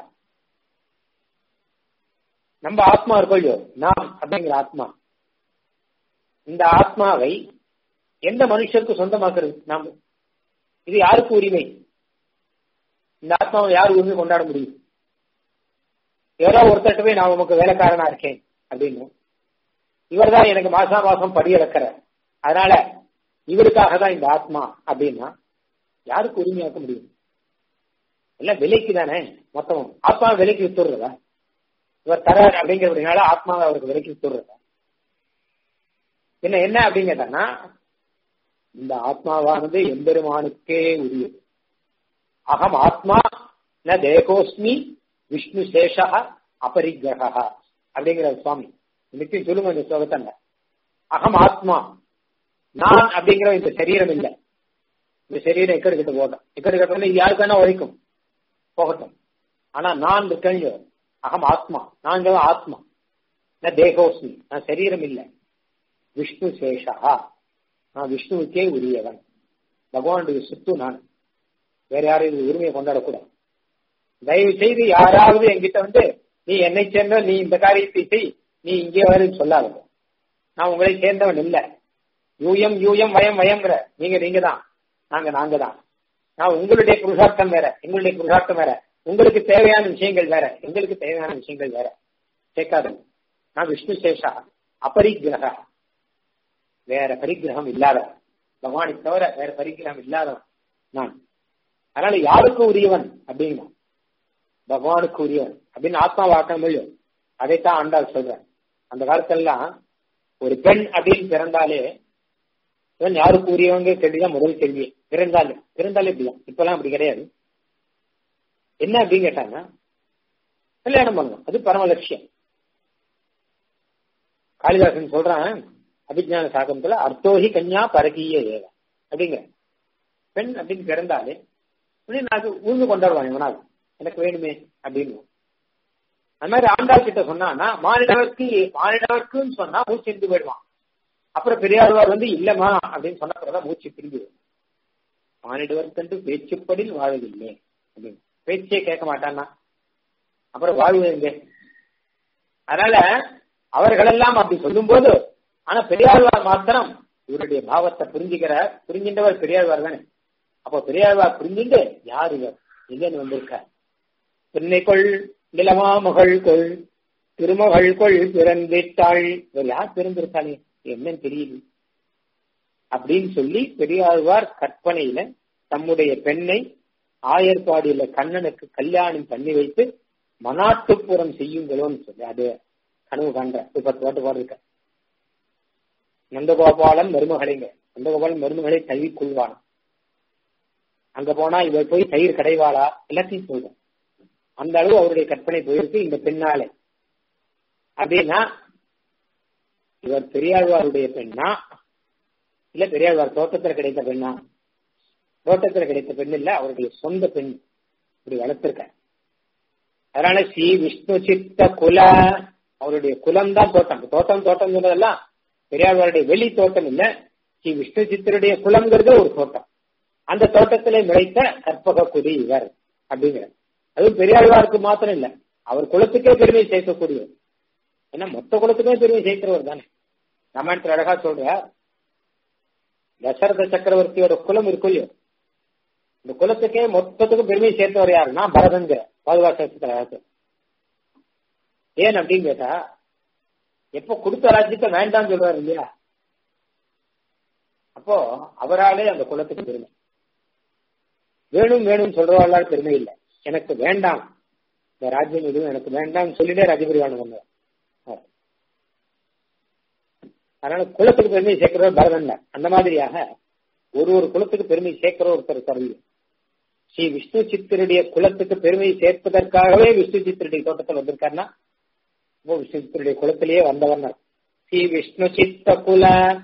நம்ம ஆத்மா இருக்கோ இல்லையோ நாம் அப்படிங்கிற ஆத்மா இந்த ஆத்மாவை எந்த மனுஷருக்கு சொந்தமாக்குறது நாம் இது யாருக்கு உரிமை இந்த ஆத்மாவை யார் உரிமை கொண்டாட முடியும் ஏதோ ஒருத்தட்ட போய் நான் உமக்கு வேலைக்காரனா இருக்கேன் அப்படின்னு இவர் தான் எனக்கு மாசா மாசம் படி இறக்கிற அதனால இவருக்காக தான் இந்த ஆத்மா அப்படின்னா யாருக்கு உரிமையாக்க முடியும் எல்லாம் விலைக்கு தானே மொத்தமும் ஆத்மா விலைக்கு வித்துடுறதா இவர் தரார் அப்படிங்கிறதுனால ஆத்மாவை அவருக்கு விலைக்கு வித்துடுறதா என்ன என்ன அப்படின்னு கேட்டாங்கன்னா இந்த ஆத்மாவானது எம்பெருமானுக்கே உரியது அகம் ஆத்மா ந தேகோஸ்மி விஷ்ணு சேஷா அபரிகிரகா அப்படிங்கிற சுவாமி இன்னைக்கு சொல்லுங்க இந்த ஸ்லோகத்தங்க அகம் ஆத்மா நான் அப்படிங்கிற இந்த சரீரம் இல்லை இந்த சரீரம் எக்கடு கிட்ட போகட்டும் எக்கடு கிட்ட இது யாருக்கு வேணா உழைக்கும் போகட்டும் ஆனா நான் இருக்கேன் அகம் ஆத்மா நான் ஆத்மா நான் தேகோஸ்மி நான் சரீரம் இல்லை விஷ்ணு சேஷா நான் விஷ்ணுவுக்கே உரியவன் பகவானுடைய சொத்து நான் வேற யாரும் இது உரிமையை கொண்டாடக்கூடாது தயவு செய்து யாராவது என்கிட்ட வந்து நீ என்னை சேர்ந்த நீ இந்த காரியத்தை செய் நீ இங்கே வருன்னு சொல்லாத நான் உங்களை சேர்ந்தவன் இல்ல யூஎம் யூஎம் வயம் வயம்ங்கிற நீங்க நீங்க தான் நாங்க நாங்க தான் நான் உங்களுடைய புருஷார்த்தம் வேற எங்களுடைய புருஷார்த்தம் வேற உங்களுக்கு தேவையான விஷயங்கள் வேற எங்களுக்கு தேவையான விஷயங்கள் வேற சேர்க்காது நான் விஷ்ணு சேஷா அபரிக்கிரக வேற பரிகிரகம் இல்லாதவன் பகவானை தவிர வேற பரிகிரகம் இல்லாதவன் நான் அதனால யாருக்கு உரியவன் அப்படின்னா பகவானுக்கு உரியவன் அப்படின்னு ஆத்மா வாக்கம் முடியும் அதைத்தான் ஆண்டாள் சொல்றேன் அந்த காலத்தெல்லாம் ஒரு பெண் அப்படின்னு பிறந்தாலே இவன் யாருக்கு உரியவங்க கேள்விதான் முதல் கேள்வி பிறந்தாலே பிறந்தாலே இப்படிதான் இப்பெல்லாம் அப்படி கிடையாது என்ன அப்படின்னு கேட்டாங்க கல்யாணம் பண்ணணும் அது பரம லட்சியம் காளிதாசன் சொல்றான் அபிஜான சாகமத்துல அர்த்தோஹி கன்யா பரகீய ஏவ அப்படிங்க பெண் அப்படின்னு பிறந்தாலே நான் உழுந்து கொண்டாடுவான் இவனால் எனக்கு வேணுமே அப்படின்னு அந்த மாதிரி ஆண்டாள் கிட்ட சொன்னான்னா மானிடவர்க்கு மானிடவர்க்குன்னு சொன்னா மூச்சு இருந்து போயிடுவான் அப்புறம் பெரியாழ்வார் வந்து இல்லம்மா அப்படின்னு சொன்ன பிறகு மூச்சு பிரிஞ்சு மானிடவர்க்கென்று பேச்சுப்படில் வாழ்வதில்லை அப்படின்னு பேச்சே கேட்க மாட்டான்னா அப்புறம் வாழ்வு எங்க அதனால அவர்களெல்லாம் அப்படி சொல்லும் போது ஆனா பெரியாழ்வார் மாத்திரம் இவருடைய பாவத்தை புரிஞ்சுக்கிற புரிஞ்சின்றவர் பெரியாழ்வார் தானே அப்போ பெரியாழ்வார் புரிஞ்சுட்டு யார் இவர் எங்கன்னு வந்திருக்க பின்னைக்குள் நிலமாமகள் கொள் திருமகள் கொள் பிறந்திட்டாள் இவர் யார் பிறந்திருக்காளே என்னன்னு தெரியல அப்படின்னு சொல்லி பெரியாழ்வார் கற்பனையில தம்முடைய பெண்ணை ஆயர்பாடியில கண்ணனுக்கு கல்யாணம் பண்ணி வைத்து மனாட்டுப்புறம் செய்யுங்களோன்னு சொல்லி அது கனவு காண்ற பத்து பாட்டு பாடுக்க நந்தகோபாலன் மருமகளைங்க நந்தகோபாலன் மருமகளை தழுவி கொள்வான் அங்க போனா இவர் போய் தயிர் கடைவாளா எல்லாத்தையும் சொல்றேன் அந்த அளவு அவருடைய கற்பனை போயிருக்கு இந்த பெண்ணாலே அப்படின்னா இவர் பெரியாழ்வாருடைய பெண்ணா இல்ல பெரியாழ்வார் தோட்டத்தில் கிடைத்த பெண்ணா தோட்டத்தில் கிடைத்த பெண் இல்ல அவருடைய சொந்த பெண் இப்படி வளர்த்திருக்க அதனால ஸ்ரீ விஷ்ணு சித்த குல அவருடைய குலம் தான் தோட்டம் தோட்டம் தோட்டம் சொன்னதெல்லாம் பெரியாழ்வாருடைய வெளி தோட்டம் இல்ல ஸ்ரீ விஷ்ணு சித்தருடைய குலம்ங்கிறது ஒரு தோட்டம் அந்த தோட்டத்திலே முளைத்த கற்பக குடி இவர் அப்படிங்கிற அதுவும் பெரியாழ்வாருக்கு மாத்திரம் இல்ல அவர் குலத்துக்கே பெருமை சேர்க்கக்கூடியவர் ஏன்னா மொத்த குலத்துக்கே பெருமை சேர்க்கிறவர் தானே ராமாயணத்தில் அழகா சொல்ற தசரத சக்கரவர்த்தியோட குலம் இருக்கும் இல்லையோ இந்த குலத்துக்கே மொத்தத்துக்கும் பெருமை சேர்த்தவர் யாருன்னா பரதங்கிற பாதுகாப்பு ஏன் அப்படின்னு கேட்டா எப்ப கொடுத்த ராஜ்யத்தை வேண்டாம்னு சொல்றாரு இல்லையா அப்போ அவராலே அந்த குலத்துக்கு பெருமை வேணும் வேணும் சொல்றவாள் பெருமை இல்லை எனக்கு வேண்டாம் இந்த ராஜ்யம் எதுவும் எனக்கு வேண்டாம்னு சொல்லிட்டே ராஜபரிவானம் பண்ணார் அதனால குலத்துக்கு பெருமை சேர்க்கிறவர் பரதன் அந்த மாதிரியாக ஒரு ஒரு குலத்துக்கு பெருமை சேர்க்கிற ஒருத்தர் கருவி ஸ்ரீ விஷ்ணு சித்தருடைய குலத்துக்கு பெருமை சேர்ப்பதற்காகவே விஷ்ணு சித்தருடைய தோட்டத்தில் வந்திருக்காருன்னா விஷ்ணு சித்தருடைய குலத்திலேயே வந்தவர் ஸ்ரீ விஷ்ணு சித்த குல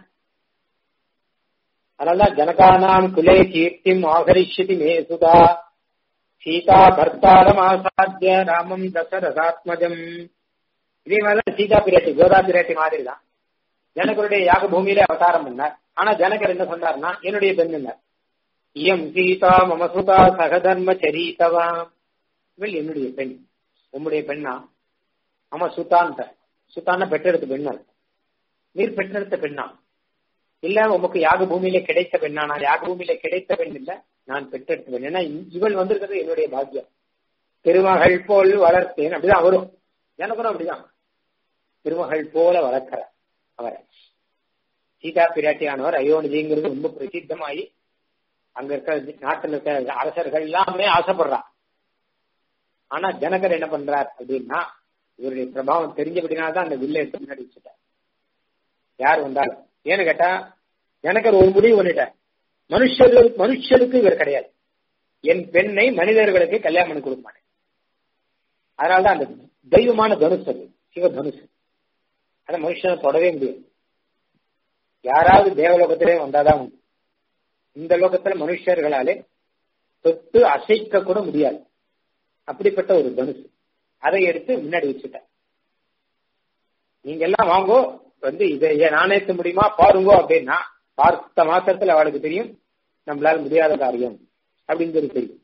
அதனால்தான் ஜனகானாம் குலே கீர்த்திம் ஆகரிஷதி மேசுதா சீதா பர்த்தாரம் ஆசாத்திய ராமம் தசரதாத்மஜம் இதே மாதிரிதான் சீதா பிராட்டி கோதா பிராட்டி மாதிரி தான் ஜனகருடைய யாக பூமியில அவதாரம் பண்ணார் ஆனா ஜனகர் என்ன சொன்னார்னா என்னுடைய பெண் இயம் சீதா மமசுதா சகதர்ம சரித்தவா இவள் என்னுடைய பெண் உம்முடைய பெண்ணா ஆமா சுத்தான்ட்ட சுத்தான பெற்றெடுத்த பெண்ணா நீர் பெற்றெடுத்த பெண்ணா இல்ல உமக்கு யாக பூமியில கிடைத்த பெண்ணா நான் யாக பூமியில கிடைத்த பெண் இல்ல நான் பெற்றெடுத்த பெண் ஏன்னா இவள் வந்திருக்கிறது என்னுடைய பாக்கியம் திருமகள் போல் வளர்த்தேன் அப்படிதான் வரும் எனக்கும் அப்படிதான் திருமகள் போல வளர்க்கிற அவரை சீதா பிராட்டியானவர் அயோனிஜிங்கிறது ரொம்ப பிரசித்தமாயி அங்க இருக்க நாட்டில் இருக்க அரசர்கள் எல்லாமே ஆசைப்படுறா ஆனா ஜனகர் என்ன பண்றார் அப்படின்னா இவருடைய பிரபாவம் தெரிஞ்சபடினால்தான் அந்த வில்லை எடுத்து முன்னாடி வச்சுட்டார் யார் வந்தாலும் ஏன்னு கேட்டா ஜனகர் ஒரு முடிவு பண்ணிட்டார் மனுஷர்கள் மனுஷருக்கு இவர் கிடையாது என் பெண்ணை மனிதர்களுக்கு கல்யாணம் பண்ணி கொடுக்க மாட்டேன் அதனாலதான் அந்த தெய்வமான தனுஷ் அது சிவ தனுஷ் அதை மனுஷனை தொடவே முடியாது யாராவது தேவலோகத்திலே வந்தாதான் உண்டு இந்த லோகத்துல மனுஷர்களாலே தொட்டு அசைக்க கூட முடியாது அப்படிப்பட்ட ஒரு தனுசு அதை எடுத்து முன்னாடி வச்சுட்டேன் நீங்க எல்லாம் வாங்கோ வந்து இதை நாணயத்த முடியுமா பாருங்கோ அப்படின்னா பார்த்த மாத்திரத்துல அவளுக்கு தெரியும் நம்மளால முடியாத காரியம் அப்படிங்கிறது தெரியும்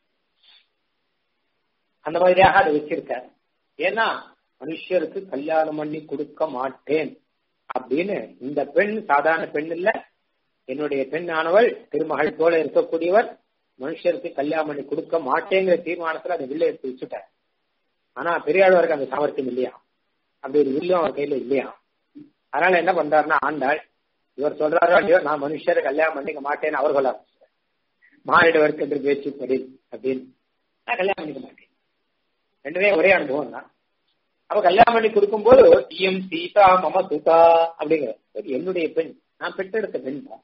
அந்த மாதிரியாக அதை வச்சிருக்க ஏன்னா மனுஷருக்கு கல்யாணம் பண்ணி கொடுக்க மாட்டேன் அப்படின்னு இந்த பெண் சாதாரண பெண் இல்ல என்னுடைய பெண் ஆனவள் திருமகள் போல இருக்கக்கூடியவர் மனுஷருக்கு கல்யாணம் பண்ணி கொடுக்க மாட்டேங்கிற தீர்மானத்துல அதை வில்ல எடுத்து வச்சுட்டார் ஆனா பெரியாழ்வாருக்கு அந்த சாமர்த்தியம் இல்லையா அப்படி ஒரு வில்லும் அவர் கையில இல்லையா அதனால என்ன பண்றாருன்னா ஆண்டாள் இவர் சொல்றாரோ இல்லையோ நான் மனுஷரை கல்யாணம் பண்ணிக்க மாட்டேன்னு அவர் சொல்ல மாறிடவருக்கு என்று பேச்சு படி அப்படின்னு நான் கல்யாணம் பண்ணிக்க மாட்டேன் ரெண்டுமே ஒரே அனுபவம் தான் அவ கல்யாணம் பண்ணி கொடுக்கும்போது இயம் சீதா மம சுதா அப்படிங்கிற என்னுடைய பெண் நான் பெற்றெடுத்த பெண் தான்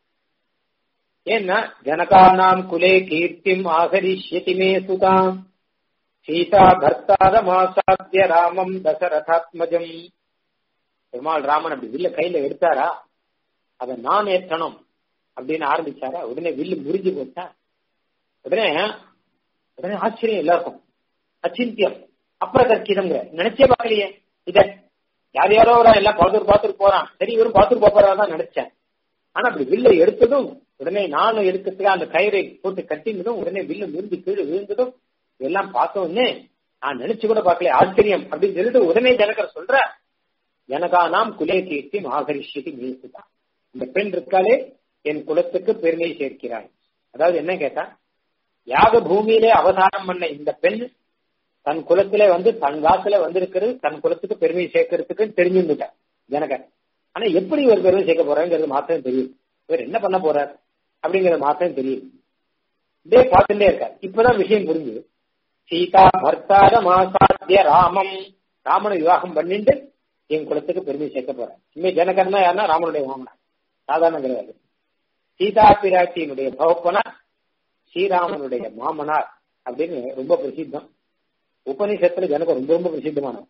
ஏன்னா ஜனகானாம் குலே கீர்த்திம் ஆகரிஷ்யதி மே சுதாம் சீதா பர்த்தாத மாசாத்திய ராமம் தசரதாத்மஜம் பெருமாள் ராமன் அப்படி வில்ல கையில எடுத்தாரா அதை நான் ஏற்றணும் அப்படின்னு ஆரம்பிச்சாரா உடனே வில்லு முறிஞ்சு போட்டா உடனே உடனே ஆச்சரியம் எல்லாருக்கும் அச்சிந்தியம் அப்பிரதர்க்கிதங்க நினைச்சே பார்க்கலையே இத யார் யாரோ எல்லாம் பார்த்துட்டு பார்த்துட்டு போறான் சரி இவரும் பார்த்துட்டு போறதா தான் நினைச்சேன் ஆனா அப்படி வில்லை எடுத்ததும் உடனே நானும் எடுக்கிறதுக்கு அந்த கயிறை போட்டு கட்டினதும் உடனே வில்லு முறிஞ்சு கீழே விழுந்ததும் இதெல்லாம் பார்த்த உடனே நான் நினைச்சு கூட பார்க்கல ஆச்சரியம் அப்படின்னு சொல்லிட்டு உடனே ஜனகர் சொல்ற எனக்கா நாம் குலே கீர்த்தி ஆகரிஷியதி மீசுதான் இந்த பெண் இருக்காலே என் குலத்துக்கு பெருமை சேர்க்கிறாய் அதாவது என்ன கேட்டா யாக பூமியிலே அவதாரம் பண்ண இந்த பெண் தன் குலத்திலே வந்து தன் வாக்குல வந்திருக்கிறது தன் குலத்துக்கு பெருமை சேர்க்கறதுக்கு தெரிஞ்சுட்டார் ஜனகர் ஆனா எப்படி இவர் பெருமை சேர்க்க போறாங்கிறது மாத்திரம் தெரியும் இவர் என்ன பண்ண போறார் அப்படிங்கறது மாத்திரம் தெரியும் இப்படியே பார்த்துட்டே இருக்கார் இப்பதான் விஷயம் புரிஞ்சுது சீதா பர்த்தார மாசாத்திய ராமம் ராமனை விவாகம் பண்ணிட்டு என் குலத்துக்கு பெருமை சேர்க்க போறேன் இனிமே ஜனகர்னா யாருன்னா ராமனுடைய மாமனார் சாதாரண கிடையாது சீதா பிராட்டியினுடைய பகப்பனார் ஸ்ரீராமனுடைய மாமனார் அப்படின்னு ரொம்ப பிரசித்தம் உபநிஷத்துல ஜனகம் ரொம்ப ரொம்ப பிரசித்தமானவர்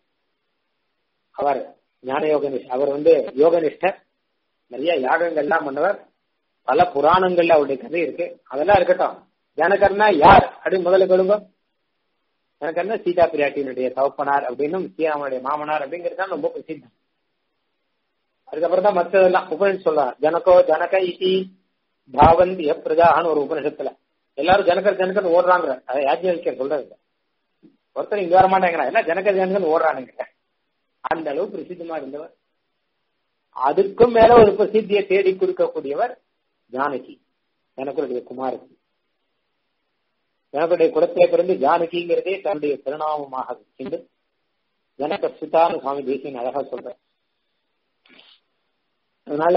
அவர் ஞான யோக அவர் வந்து யோகனிஷ்டர் நிறைய யாகங்கள்லாம் பண்ணவர் பல புராணங்கள்ல அவருடைய கதை இருக்கு அதெல்லாம் இருக்கட்டும் ஜனகர்னா யார் அப்படின்னு முதல்ல கேளுங்க ஜனகர்னா சீதா பிராட்டியினுடைய தகப்பனார் அப்படின்னும் ஸ்ரீராமனுடைய மாமனார் அப்படிங்கிறது தான் ரொம்ப பிரசித்தம் அதுக்கப்புறம் தான் மற்றதெல்லாம் உபனிஷத் சொல்றார் ஜனகோ ஜனக இசி பாவந்தி பிரஜான்னு ஒரு உபனிஷத்துல எல்லாரும் ஜனகர் ஜனகர் ஓடுறாங்க அதை யாஜ்ஞர் சொல்றது ஒருத்தர் இங்க வர மாட்டேங்கிறான் எல்லாம் ஜனகர் ஜனகன் ஓடுறானுங்க அந்த அளவு பிரசித்தமா இருந்தவர் அதுக்கும் மேல ஒரு பிரசித்தியை தேடி கொடுக்கக்கூடியவர் ஜானகி ஜனகருடைய குமாரத்தி ஜனகருடைய குலத்திலே பிறந்து ஜானகிங்கிறதே தன்னுடைய திருநாமமாக வச்சுண்டு ஜனக சுதான்னு சுவாமி தேசியன் அழகா சொல்ற அதனால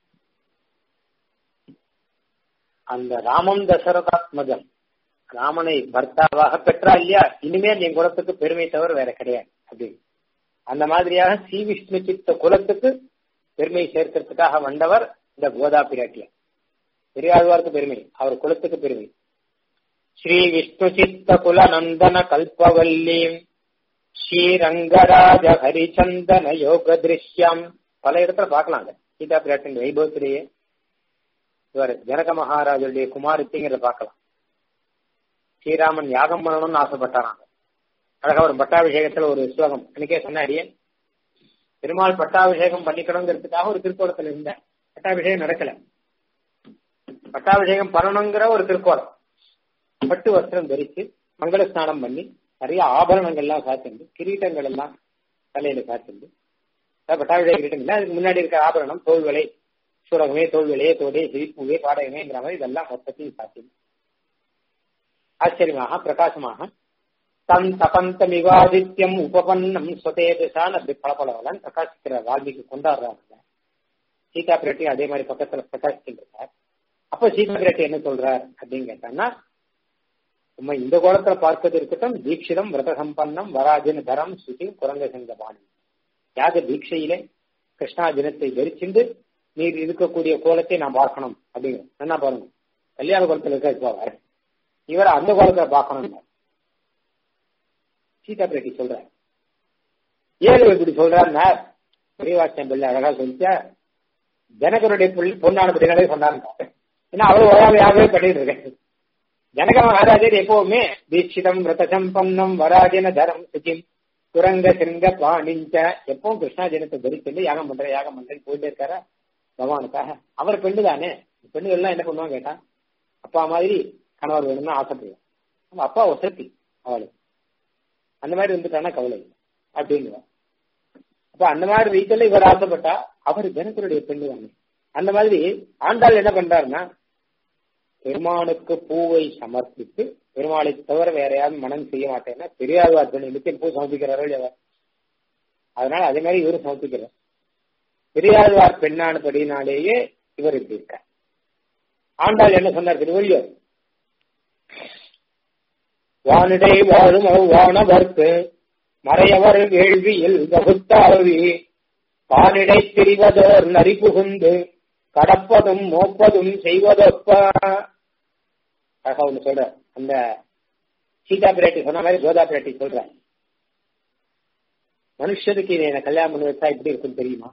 அந்த ராமம் தசரதாத்மஜம் ராமனை பர்த்தாவாக பெற்றா இல்லையா இனிமேல் என் குலத்துக்கு பெருமை தவிர வேற கிடையாது அப்படின்னு அந்த மாதிரியாக ஸ்ரீ விஷ்ணு சித்த குலத்துக்கு பெருமை சேர்க்கிறதுக்காக வந்தவர் இந்த கோதா பிராட்டியா பெரியாழ்வாருக்கு பெருமை அவர் குலத்துக்கு பெருமை ஸ்ரீ விஷ்ணு சித்த குல நந்தன கல்பவல்லீம் ஸ்ரீரங்கராஜ ஹரிச்சந்தன யோக திருஷ்யம் பல இடத்துல பார்க்கலாம் சீதா பிராட்டின் வைபவத்திலேயே இவர் ஜனக மகாராஜருடைய குமாரத்திங்கிறத பார்க்கலாம் ஸ்ரீராமன் யாகம் பண்ணணும்னு ஆசைப்பட்டாராம் அழகா ஒரு பட்டாபிஷேகத்துல ஒரு ஸ்லோகம் எனக்கே சொன்னாடியே பெருமாள் பட்டாபிஷேகம் பண்ணிக்கணுங்கிறதுக்காக ஒரு திருக்கோலத்துல இருந்தேன் பட்டாபிஷேகம் நடக்கல பட்டாபிஷேகம் பண்ணணுங்கிற ஒரு திருக்கோலம் பட்டு வஸ்திரம் தரித்து மங்கள ஸ்நானம் பண்ணி நிறைய ஆபரணங்கள் எல்லாம் காத்திருந்து கிரீட்டங்கள் எல்லாம் தலையில காத்திருந்து பட்டாபிஷேக கிரீட்டம் இல்லை அதுக்கு முன்னாடி இருக்கிற ஆபரணம் தோல்வலை சூரகமே தோல்வலையே தோடே சிரிப்புவே பாடகமேங்கிற மாதிரி இதெல்லாம் மொத்தத்தையும் காத்திருந்து ஆச்சரியமாக பிரகாசமாக தன் தபந்தமிவாதித்யம் உபபன்னம் ஸ்வதேஜசான் அப்படி பளபளவலன் பிரகாசிக்கிற வால்மீகி கொண்டாடுறாங்க சீதா பிராட்டி அதே மாதிரி பக்கத்துல பிரகாசிக்கிட்டு இருக்கார் அப்ப சீதா பிராட்டி என்ன சொல்றார் அப்படின்னு கேட்டாங்கன்னா நம்ம இந்த கோலத்துல பார்ப்பது இருக்கட்டும் தீட்சிதம் விரத சம்பன்னம் வராஜன தரம் சுதி குரங்க சங்கபாணி யாக தீட்சையிலே கிருஷ்ணா தினத்தை தரிச்சுண்டு நீர் இருக்கக்கூடிய கோலத்தை நான் பார்க்கணும் அப்படிங்கிற என்ன பாருங்க கல்யாண கோலத்துல இருக்க போவார் இவர் அந்த கோலத்துல பார்க்கணும் சீதா பிராட்டி சொல்ற ஏழு இப்படி சொல்றாருன்னா பெரியவாச்சன் பிள்ளை அழகா சொல்லிச்சா ஜனகருடைய பொண்ணான பிள்ளைகளே சொன்னாங்க ஏன்னா அவர் ஒராமையாகவே பண்ணிட்டு இருக்கேன் ஜனக மகாராஜர் எப்பவுமே தீட்சிதம் விரத சம்பன்னம் வராஜன தரம் சுச்சிம் குரங்க சிருங்க பாணிஞ்ச எப்பவும் கிருஷ்ணா ஜனத்தை தரித்து யாகம் பண்ற யாகம் பண்றேன்னு போயிட்டே இருக்காரா பகவானுக்காக அவர் பெண்ணு தானே பெண்ணுகள் எல்லாம் என்ன பண்ணுவாங்க கேட்டா அப்பா மாதிரி கணவர் வேணும்னு ஆசைப்படுவோம் நம்ம அப்பா ஒசத்தி அவளுக்கு அந்த மாதிரி வந்துட்டானா கவலை இல்லை அப்படிங்குவா அப்ப அந்த மாதிரி வீட்டில் இவர் ஆசைப்பட்டா அவர் ஜனத்தருடைய பெண்ணு தானே அந்த மாதிரி ஆண்டாள் என்ன பண்றாருன்னா பெருமானுக்கு பூவை சமர்ப்பித்து பெருமாளை தவிர வேற யாரும் மனம் செய்ய மாட்டேன்னா பெரியாழ்வார் பெண் நித்தியம் பூ சமர்ப்பிக்கிறாரோ இல்லையா அதனால அதே மாதிரி இவரும் சமர்ப்பிக்கிறார் பெரியாழ்வார் பெண்ணானபடினாலேயே இவர் இப்படி இருக்கார் ஆண்டாள் என்ன சொன்னார் திருவள்ளியோ வானிடை வாழும் வானவர்க்கு மறையவர் வேள்வியில் வகுத்தாவி பானிடை திரிவதோர் நரி புகுந்து கடப்பதும் மோப்பதும் செய்வதொப்ப அழகா ஒண்ணு சொல்ற அந்த சீதா பிராட்டி சொன்ன மாதிரி கோதா பிராட்டி சொல்ற மனுஷனுக்கு இதை என்ன கல்யாணம் பண்ணி வச்சா எப்படி இருக்கும் தெரியுமா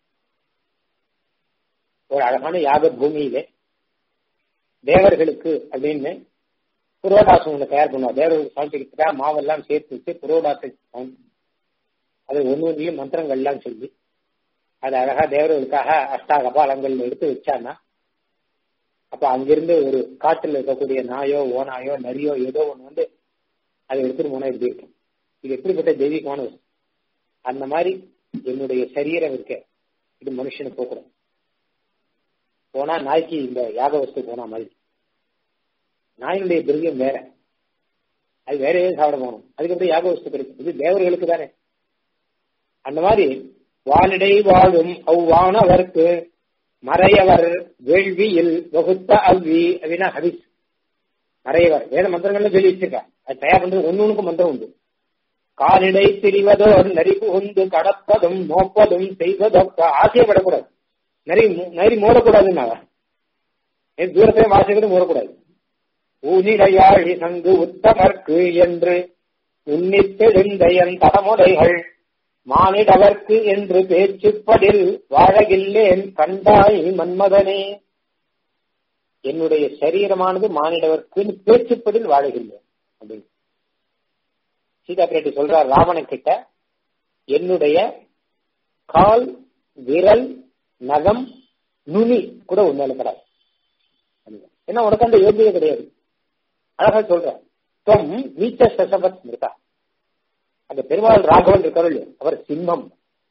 ஒரு அழகான யாக பூமியிலே தேவர்களுக்கு அப்படின்னு புரோடாசம் ஒன்று தயார் பண்ணுவா தேவர்களுக்கு சமைச்சுக்கிறதுக்காக மாவெல்லாம் சேர்த்து வச்சு புரோடாசை அது ஒன்று ஒன்றிலையும் மந்திரங்கள் எல்லாம் சொல்லி அது அழகா தேவர்களுக்காக அஷ்டாகபாலங்கள் எடுத்து வச்சான்னா அப்ப அங்கிருந்து ஒரு காட்டில் இருக்கக்கூடிய நாயோ ஓனாயோ நரியோ ஏதோ ஒண்ணு வந்து அதை எடுத்துட்டு போனா எப்படி இருக்கும் இது எப்படிப்பட்ட தெய்வீகமான விஷயம் அந்த மாதிரி என்னுடைய சரீரம் இருக்க இது மனுஷனுக்கு போகக்கூடாது போனா நாய்க்கு இந்த யாக வஸ்து போனா மாதிரி நாயினுடைய பிரியம் வேற அது வேற எதுவும் சாப்பிட போகணும் அதுக்கப்புறம் யாக வஸ்து கிடைக்கும் இது தேவர்களுக்கு தானே அந்த மாதிரி வானிடை வாழும் அவ்வானவர்க்கு மறையவர் வேள்வியில் வகுத்த அவ்வி அப்படின்னா ஹரிஸ் மறையவர் வேத மந்திரங்கள்ல சொல்லி வச்சிருக்கா அது தயார் பண்றது ஒன்னு ஒண்ணுக்கு மந்திரம் உண்டு காலிடை திரிவதோ நரி புகுந்து கடப்பதும் நோப்பதும் செய்வதொக்க ஆசைப்படக்கூடாது நரி நரி மூடக்கூடாதுன்னா தூரத்தை வாசிக்கிறது மூடக்கூடாது ஊனிடையாழி சங்கு உத்தமர்க்கு என்று உன்னித்தெழுந்தையன் தலைமுறைகள் மானிடவர்க்கு என்று பேச்சுப்படில் வாழகில்லேன் கண்டாய் மன்மதனே என்னுடைய சரீரமானது மானிடவர்க்கு பேச்சுப்படில் வாழகில்லேன் அப்படின்னு சீதா பிராட்டி சொல்றார் ராவணன் கிட்ட என்னுடைய கால் விரல் நகம் நுனி கூட உண்மையில கிடையாது ஏன்னா உனக்கு அந்த யோகியம் கிடையாது அழகா சொல்ற தொம் நீச்ச சசபத் இருக்கா அந்த பெருமாள் ராகவன் இருக்காரு அவர் சிம்மம்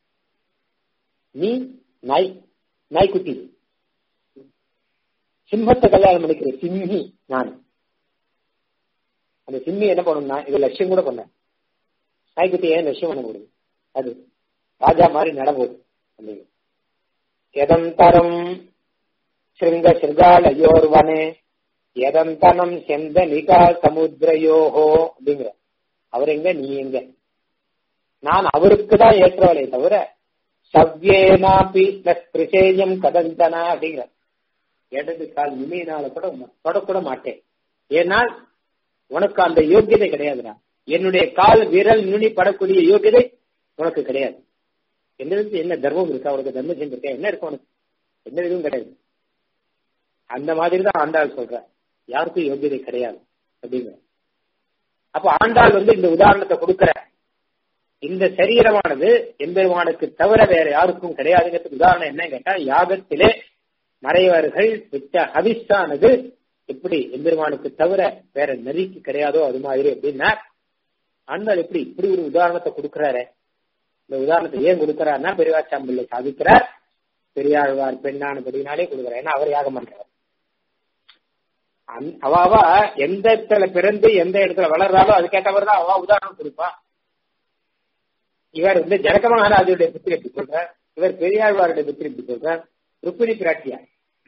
நீ நாய் நாய்க்குட்டி சிம்மத்தை கல்யாணம் பண்ணிக்கிற சிம்மி நான் அந்த சிம்மி என்ன பண்ணணும்னா இது லட்சியம் கூட பண்ண நாய்க்குட்டி ஏன் லட்சியம் பண்ண முடியும் அது ராஜா மாதிரி நடபோது அப்படின்னு எதந்தரம் சிருங்க சிருகாலயோர்வனே எதந்தனம் செந்த நிகா சமுத்திரயோகோ அப்படிங்கிற அவர் எங்க நீ எங்க நான் அவருக்கு தான் ஏற்றவளே தவிர சவ்யேனாபி பிரிசேயம் கதந்தனா அப்படிங்கிற இடது கால் நுமையினால கூட தொடக்கூட மாட்டேன் ஏனால் உனக்கு அந்த யோகியதை கிடையாதுடா என்னுடைய கால் விரல் நுனி படக்கூடிய யோகியதை உனக்கு கிடையாது என்ன என்ன தர்மம் இருக்கா உனக்கு தர்மம் செஞ்சிருக்கா என்ன இருக்கு உனக்கு எந்த இதுவும் கிடையாது அந்த மாதிரி தான் ஆண்டாள் சொல்ற யாருக்கும் யோகியதை கிடையாது அப்படிங்கிற அப்ப ஆண்டாள் வந்து இந்த உதாரணத்தை கொடுக்கிற இந்த சரீரமானது எம்பெருமானுக்கு தவிர வேற யாருக்கும் கிடையாதுங்கிறதுக்கு உதாரணம் என்ன கேட்டா யாகத்திலே மறைவர்கள் விட்ட ஹவிஸானது எப்படி எம்பெருமானுக்கு தவிர வேற நெறிக்கு கிடையாதோ அது மாதிரி அப்படின்னா ஆண்டாள் எப்படி இப்படி ஒரு உதாரணத்தை கொடுக்கிறாரு இந்த உதாரணத்தை ஏன் கொடுக்கிறாருன்னா பெரியவாச்சாம்பிள்ளை சாதிக்கிறார் பெரியாழ்வார் பெண்ணானபடினாலே கொடுக்கிறார் ஏன்னா அவர் யாகம் பண்றார் அவாவா எந்த இடத்துல பிறந்து எந்த இடத்துல வளர்றாலோ அதுக்கேற்றவர் தான் அவா உதாரணம் கொடுப்பா இவர் வந்து ஜனக மகாராஜுடைய புத்திரி எப்படி சொல்றார் இவர் பெரியாழ்வாருடைய புத்திரி எப்படி சொல்றார் ருக்மிணி பிராட்டியார்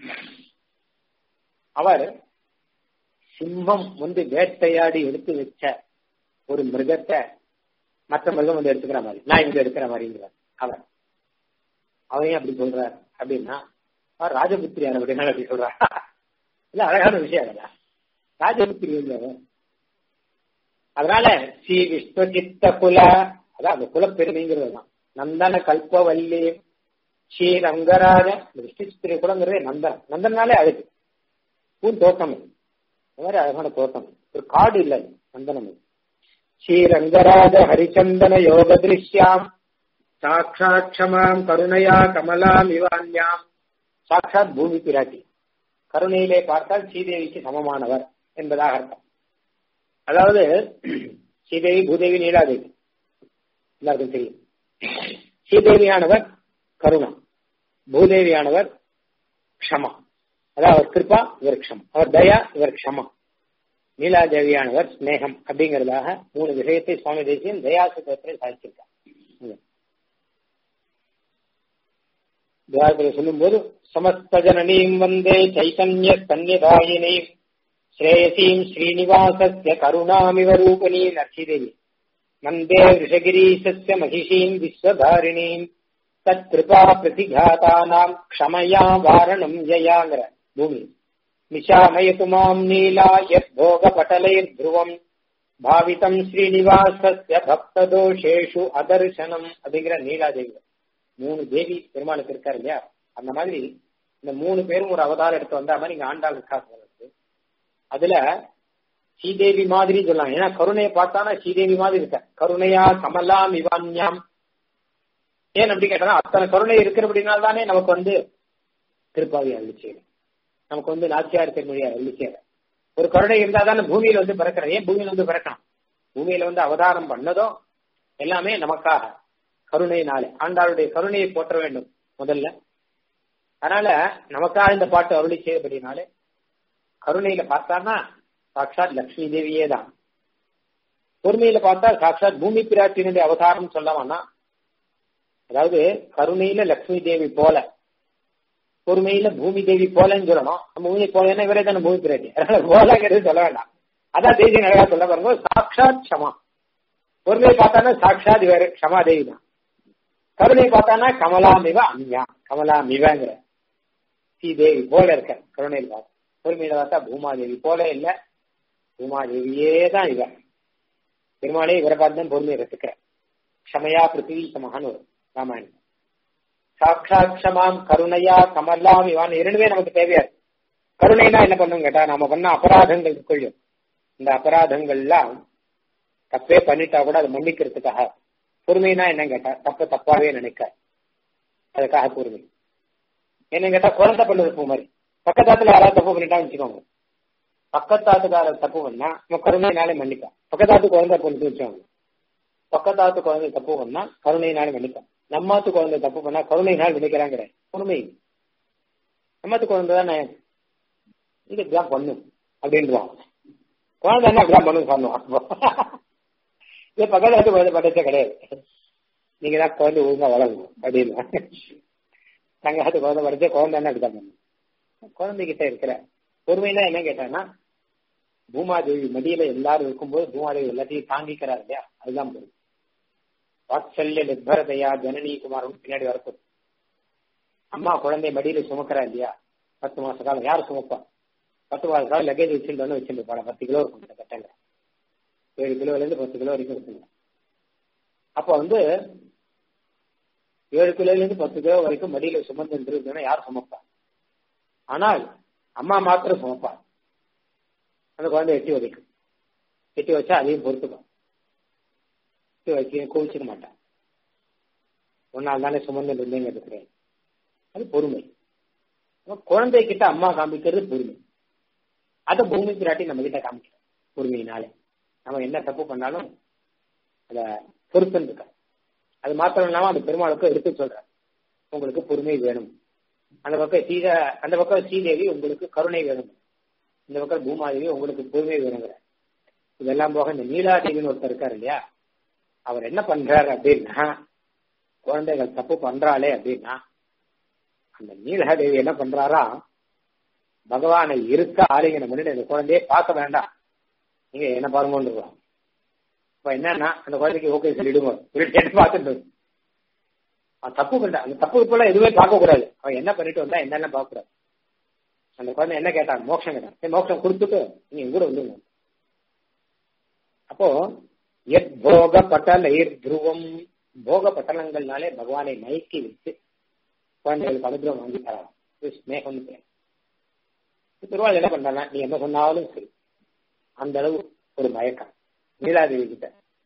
அவர் சிம்மம் வந்து வேட்டையாடி எடுத்து வச்ச ஒரு மிருகத்தை மற்ற மிருகம் வந்து எடுத்துக்கிற மாதிரி நான் இங்க எடுக்கிற மாதிரிங்கிறார் அவர் அவன் அப்படி சொல்றார் அப்படின்னா அவர் ராஜபுத்திரியார் அப்படின்னா அப்படி சொல்றார் இல்ல அழகான விஷயம் இல்ல ராஜபுத்திரி வந்து அதனால ஸ்ரீ விஸ்வசித்த குல அதான் அந்த குலப்பெருமைங்கிறது தான் நந்தன கல்பவல்லி ஸ்ரீ ரங்கராஜ விஷ்ணு சித்திரை குலங்கிறதே நந்தன் நந்தனாலே அழகு பூ தோட்டம் இந்த மாதிரி அழகான தோட்டம் ஒரு காடு இல்லை நந்தனம் ஸ்ரீரங்கராஜ ஹரிச்சந்தன யோக திருஷ்யாம் சாட்சாத் க்ஷமாம் கருணையா கமலாம் இவான்யாம் சாட்சாத் பூமி பிராட்டி கருணையிலே பார்த்தால் ஸ்ரீதேவிக்கு சமமானவர் என்பதாக அர்த்தம் அதாவது ஸ்ரீதேவி பூதேவி நீலாதேவி எல்லாருக்கும் தெரியும் ஸ்ரீதேவியானவர் கருணா பூதேவியானவர் க்ஷமா அதாவது அவர் கிருபா இவர் க்ஷமா அவர் தயா இவர் க்ஷமா நீலாதேவியானவர் ஸ்னேகம் அப்படிங்கிறதாக மூணு விஷயத்தை சுவாமி தேசியன் தயாசுத்திரத்தில் சாதிச்சிருக்கார் துவாரத்தில் சொல்லும்போது சமஸ்த ஜனனீம் வந்தே சைத்தன்ய தன்யதாயினீம் ஸ்ரேயசீம் ஸ்ரீனிவாசஸ்ய கருணாமிவ ரூபணீம் நர்சிதேவி வந்தே ரிஷகிரீசஸ்ய மகிஷீம் விஸ்வதாரிணீம் தத் கிருபா பிரதிகாதானாம் க்ஷமயா வாரணம் ஜயாங்கிற பூமி நிஷாமயது மாம் நீலா யத் போக பட்டலைர் துருவம் பாவிதம் ஸ்ரீனிவாசஸ்ய பக்ததோஷேஷு அதர்சனம் அப்படிங்கிற நீலாதேவி மூணு தேவி பெருமாளுக்கு இருக்காரு இல்லையா அந்த மாதிரி இந்த மூணு பேரும் ஒரு அவதாரம் எடுத்து வந்தா மாதிரி இங்க ஆண்டாள் இருக்காங்க அதுல ஸ்ரீதேவி மாதிரி சொல்லலாம் ஏன்னா கருணையை பார்த்தானா ஸ்ரீதேவி மாதிரி இருக்க கருணையா கமலாம் இவான்யாம் ஏன் அப்படி கேட்டா அத்தனை கருணை இருக்கிறபடினால தானே நமக்கு வந்து திருப்பாவி அருளி செய்யணும் நமக்கு வந்து நாச்சியார் திருமொழியா அருளி செய்யணும் ஒரு கருணை இருந்தா தானே பூமியில வந்து பிறக்கிறேன் ஏன் பூமியில வந்து பிறக்கணும் பூமியில வந்து அவதாரம் பண்ணதும் எல்லாமே நமக்காக கருணையினாலே ஆண்டாளுடைய கருணையை போற்ற வேண்டும் முதல்ல அதனால நமக்காக இந்த பாட்டு அருளி செய்யப்படினாலே கருணையில பார்த்தான்னா சாட்சாத் லட்சுமி தேவியே தான் பொறுமையில பார்த்தா சாட்சாத் பூமி பிராட்டியினுடைய அவதாரம் சொல்லவானா அதாவது கருணையில லட்சுமி தேவி போல பொறுமையில பூமி தேவி போலன்னு சொல்லணும் பூமி போலன்னா இவரே தானே பூமி பிராட்டி அதனால போலங்கிறது சொல்ல வேண்டாம் அதான் தேசிய அழகா சொல்ல பாருங்க சாட்சாத் க்ஷமா பொறுமையை பார்த்தானா சாட்சாத் இவர் க்ஷமா தேவி தான் கருணை பார்த்தானா கமலாமிவ அன்யா கமலாமிவங்கிற ஸ்ரீதேவி போல இருக்க கருணையில் பார்த்தா பொறுமையில பார்த்தா பூமாதேவி போல இல்ல பூமாதேவியே தான் இவர் பெருமாளே இவரை பார்த்து தான் பொறுமையை ரசிக்கிற க்ஷமையா பிருத்திவி சமகான்னு வரும் ராமாயணம் சாட்சாத் க்ஷமாம் கருணையா கமல்லாம் இவான் இரண்டுமே நமக்கு தேவையா கருணைனா என்ன பண்ணும் கேட்டா நாம பண்ண அபராதங்கள் கொள்ளும் இந்த அபராதங்கள்லாம் தப்பே பண்ணிட்டா கூட அதை மன்னிக்கிறதுக்காக பொறுமைனா என்ன கேட்டா தப்ப தப்பாவே நினைக்க அதுக்காக பொறுமை என்ன கேட்டா குழந்தை பண்ணுறது பூ மாதிரி பக்கத்தாத்துல யாராவது தப்பு பண்ணிட்டான்னு வச்சுக்கோங்க பக்கத்தாத்துக்கார தப்பு பண்ணா நம்ம கருணையினாலே மன்னிப்பா பக்கத்தாத்து குழந்தை பண்ணி வச்சோங்க பக்கத்தாத்து குழந்தை தப்பு பண்ணா கருணையினாலே மன்னிப்பா நம்மாத்து குழந்தை தப்பு பண்ணா கருணையினால் மன்னிக்கிறாங்கிற பொறுமை நம்மாத்து குழந்தை தானே இது இப்படிதான் பண்ணும் அப்படின்றான் குழந்தை என்ன அப்படிதான் பண்ணும் பண்ணுவான் இது பக்கத்தாத்து குழந்தை படைச்சே கிடையாது நீங்க தான் குழந்தை ஒழுங்கா வளரணும் அப்படின்னு தங்காத்து குழந்தை படைச்ச குழந்தை என்ன அப்படிதான் பண்ணும் குழந்தைகிட்ட இருக்கிற பொறுமைனா என்ன கேட்டாங்கன்னா பூமாதேவி மடியில எல்லாரும் இருக்கும்போது பூமாதேவி எல்லாத்தையும் தாங்கிக்கிறார் இல்லையா அதுதான் பொறுமை வாத்சல்ய நிர்பரதையா ஜனனி குமாரன் பின்னாடி வரப்போகுது அம்மா குழந்தை மடியில சுமக்கிறா இல்லையா பத்து மாச காலம் யார் சுமப்பா பத்து மாச காலம் லக்கேஜ் வச்சுட்டு வச்சுருப்பாங்க பத்து கிலோ இருக்கும் இந்த கட்டங்க ஏழு கிலோல இருந்து பத்து கிலோ வரைக்கும் இருக்குங்க அப்போ வந்து ஏழு கிலோல இருந்து பத்து கிலோ வரைக்கும் மடியில சுமந்து இருந்ததுன்னா யார் சுமப்பா ஆனால் அம்மா மாத்திரம் சுமப்பா அந்த குழந்தை எட்டி வைக்கும் எட்டி வச்சா அதையும் பொறுத்துக்கும் எட்டி வைக்க கோவிச்சுக்க மாட்டான் ஒன்னால் தானே சுமந்து இருந்தேங்கிறது கிடையாது அது பொறுமை குழந்தை கிட்ட அம்மா காமிக்கிறது பொறுமை அதை பூமி பிராட்டி நம்ம கிட்ட காமிக்கிறோம் பொறுமையினாலே நம்ம என்ன தப்பு பண்ணாலும் அத பொறுப்புன்னு இருக்கா அது மாத்திரம் இல்லாம அந்த பெருமாளுக்கு எடுத்து சொல்றாரு உங்களுக்கு பொறுமை வேணும் அந்த பக்கம் சீத அந்த பக்கம் ஸ்ரீதேவி உங்களுக்கு கருணை வேணும் இந்த பக்கம் பூமாதேவி உங்களுக்கு பொறுமை வேணுங்கிற இதெல்லாம் போக இந்த நீலாதேவின்னு ஒருத்தர் இருக்காரு இல்லையா அவர் என்ன பண்றாரு அப்படின்னா குழந்தைகள் தப்பு பண்றாளே அப்படின்னா அந்த நீலாதேவி என்ன பண்றாரா பகவானை இருக்க ஆலிங்கனம் பண்ணிட்டு அந்த குழந்தைய பார்க்க வேண்டாம் நீங்க என்ன பாருங்க இப்ப என்னன்னா அந்த குழந்தைக்கு ஓகே சொல்லிடுவோம் சொல்லிட்டு பார்த்துட்டு தப்பு பண்ண அந்த தப்பு இப்பெல்லாம் எதுவுமே பார்க்க கூடாது அவன் என்ன பண்ணிட்டு வந்தா என்னெல்லாம் பார்க்க கூடாது அந்த குழந்தை என்ன கேட்டான் மோட்சம் கேட்டான் மோட்சம் கொடுத்துட்டு நீங்க கூட வந்துருங்க அப்போ எத் போக பட்டல துருவம் போக பட்டலங்கள்னாலே பகவானை மயக்கி வச்சு குழந்தைகளுக்கு அனுகிரகம் வாங்கி தரான் ஸ்னேகம் திருவாள் என்ன பண்றாங்க நீ என்ன சொன்னாலும் சரி அந்த அளவு ஒரு மயக்கம் நீலாதேவி கிட்ட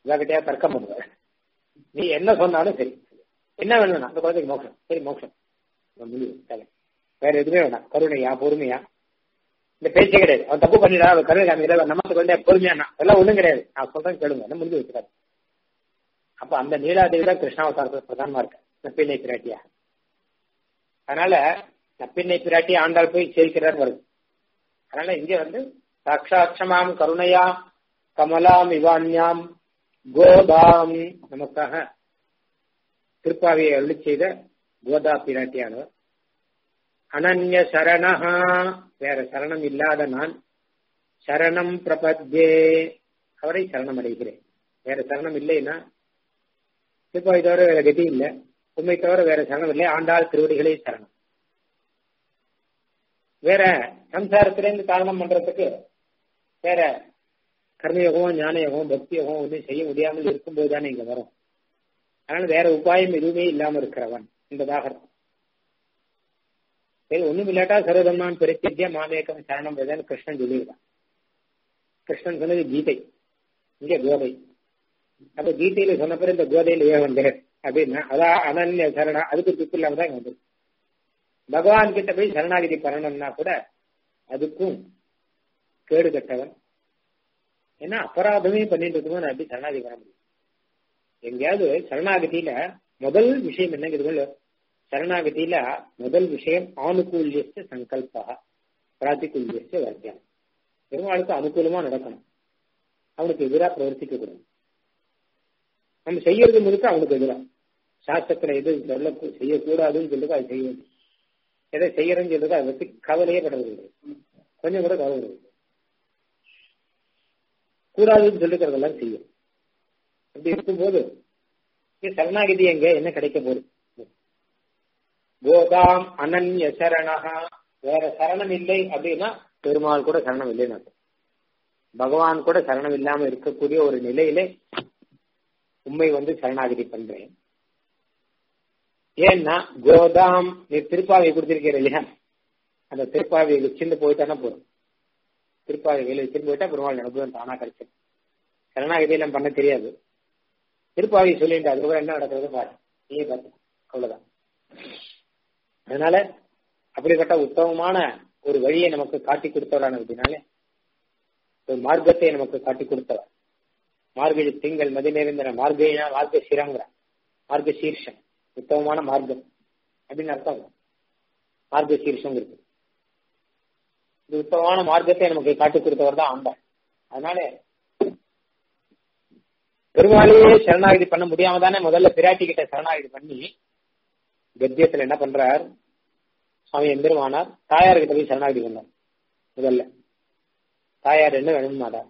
இவகிட்டயா தர்க்கம் பண்ணுவேன் நீ என்ன சொன்னாலும் சரி என்ன வேணும்னா அந்த குழந்தைக்கு மோட்சம் சரி மோட்சம் முடிவு தலை வேற எதுவுமே வேணாம் கருணையா பொறுமையா இந்த பேச்சே கிடையாது அவன் தப்பு பண்ணிடா அவன் கருணை காமிக்கிறா நமக்கு குழந்தைய பொறுமையானா எல்லாம் ஒண்ணும் கிடையாது நான் சொல்றேன் கேளுங்க என்ன முடிஞ்சு வச்சுக்காது அப்ப அந்த நீலாதேவி தான் கிருஷ்ணாவதாரத்தில் பிரதானமா இருக்க நப்பிள்ளை பிராட்டியா அதனால நப்பிள்ளை பிராட்டி ஆண்டாள் போய் சேர்க்கிறார் வருது அதனால இங்க வந்து சாட்சாட்சமாம் கருணையா கமலாம் இவான்யாம் கோதாம் நமக்காக திருப்பாவியை அருளி செய்த கோதா பிராட்டியானவர் அனன்ய சரணஹா வேற சரணம் இல்லாத நான் சரணம் பிரபத்யே அவரை சரணம் அடைகிறேன் வேற சரணம் இல்லைன்னா திருப்பாவை தவிர வேற கதி இல்லை உண்மை தவிர வேற சரணம் இல்லை ஆண்டாள் திருவடிகளே சரணம் வேற சம்சாரத்திலேருந்து தாரணம் பண்றதுக்கு வேற கர்மயோகம் ஞான யோகம் பக்தி யோகம் ஒன்றும் செய்ய முடியாமல் இருக்கும்போது தானே இங்க வரும் அதனால வேற உபாயம் எதுவுமே இல்லாம இருக்கிறவன் என்பதாக இருக்கும் சரி ஒண்ணும் இல்லாட்டா சர்வதர்மான் பிரத்யத்திய மாமேக்கம் சரணம் வேதன்னு கிருஷ்ணன் சொல்லியிருக்கான் கிருஷ்ணன் சொன்னது கீதை இங்க கோதை அப்ப கீதையில சொன்ன பிறகு இந்த கோதையில ஏன் வந்தேன் அப்படின்னா அதான் அனன்ய சரணா அதுக்கு துப்பு இல்லாம தான் இங்க வந்தது பகவான் கிட்ட போய் சரணாகிதி பண்ணணும்னா கூட அதுக்கும் கேடு கட்டவன் ஏன்னா அபராதமே பண்ணிட்டு இருக்கும்போது நான் எப்படி சரணாகதி பண்ண முடியும் எங்கேயாவது சரணாகதியில முதல் விஷயம் என்னங்கிறது சரணாகதியில முதல் விஷயம் ஆனுகூல்யஸ்ட சங்கல்பா பிராத்திகூல்யஸ்ட வர்த்தியம் பெருமாளுக்கு அனுகூலமா நடக்கணும் அவனுக்கு எதிராக பிரவர்த்திக்க கூடாது நம்ம செய்யறது முழுக்க அவனுக்கு எதிராக சாஸ்திரத்துல எது சொல்ல செய்யக்கூடாதுன்னு சொல்லுறது அது செய்ய எதை செய்யறேன்னு சொல்றது அதை பத்தி கவலையே படுறது கொஞ்சம் கூட கவலை இல்லை கூடாதுன்னு சொல்லிக்கிறதெல்லாம் செய்யும் அப்படி இருக்கும்போது சரணாகிதி எங்க என்ன கிடைக்க போகுது கோதாம் அனன்ய சரணகா வேற சரணம் இல்லை அப்படின்னா பெருமாள் கூட சரணம் இல்லைன்னு பகவான் கூட சரணம் இல்லாம இருக்கக்கூடிய ஒரு நிலையிலே உண்மை வந்து சரணாகிதி பண்றேன் ஏன்னா கோதாம் நீ திருப்பாவை கொடுத்திருக்கிற இல்லையா அந்த திருப்பாவை வச்சுட்டு போயிட்டானா போதும் திருப்பாவை கையில் வச்சுட்டு போயிட்டா பெருமாள் அனுபவம் தானா கிடைச்சது சரணாகிதி எல்லாம் பண்ண தெரியாது திருப்பாவை சொல்லிட்டு அதுக்கப்புறம் என்ன நடக்கிறது பாரு நீயே பார்த்து அவ்வளவுதான் அதனால அப்படிப்பட்ட உத்தமமான ஒரு வழியை நமக்கு காட்டி கொடுத்தவரான அப்படின்னாலே ஒரு மார்க்கத்தை நமக்கு காட்டி கொடுத்தவர் மார்கழி திங்கள் மதி நிறைந்த மார்கழினா மார்க்க சிரங்கிற மார்க்க சீர்ஷம் உத்தமமான மார்க்கம் அப்படின்னு அர்த்தம் மார்க்க சீர்ஷம் இருக்கு இது உத்தமமான மார்க்கத்தை நமக்கு காட்டி கொடுத்தவர் தான் ஆண்டாள் அதனால பெருமாளையே சரணாகிதி பண்ண முடியாம தானே முதல்ல பிராட்டி கிட்ட சரணாகிதி பண்ணி கத்தியத்துல என்ன பண்றார் சுவாமி எம்பெருமானார் தாயார் கிட்ட போய் சரணாகிதி பண்ணார் முதல்ல தாயார் என்ன வேணும் மாட்டார்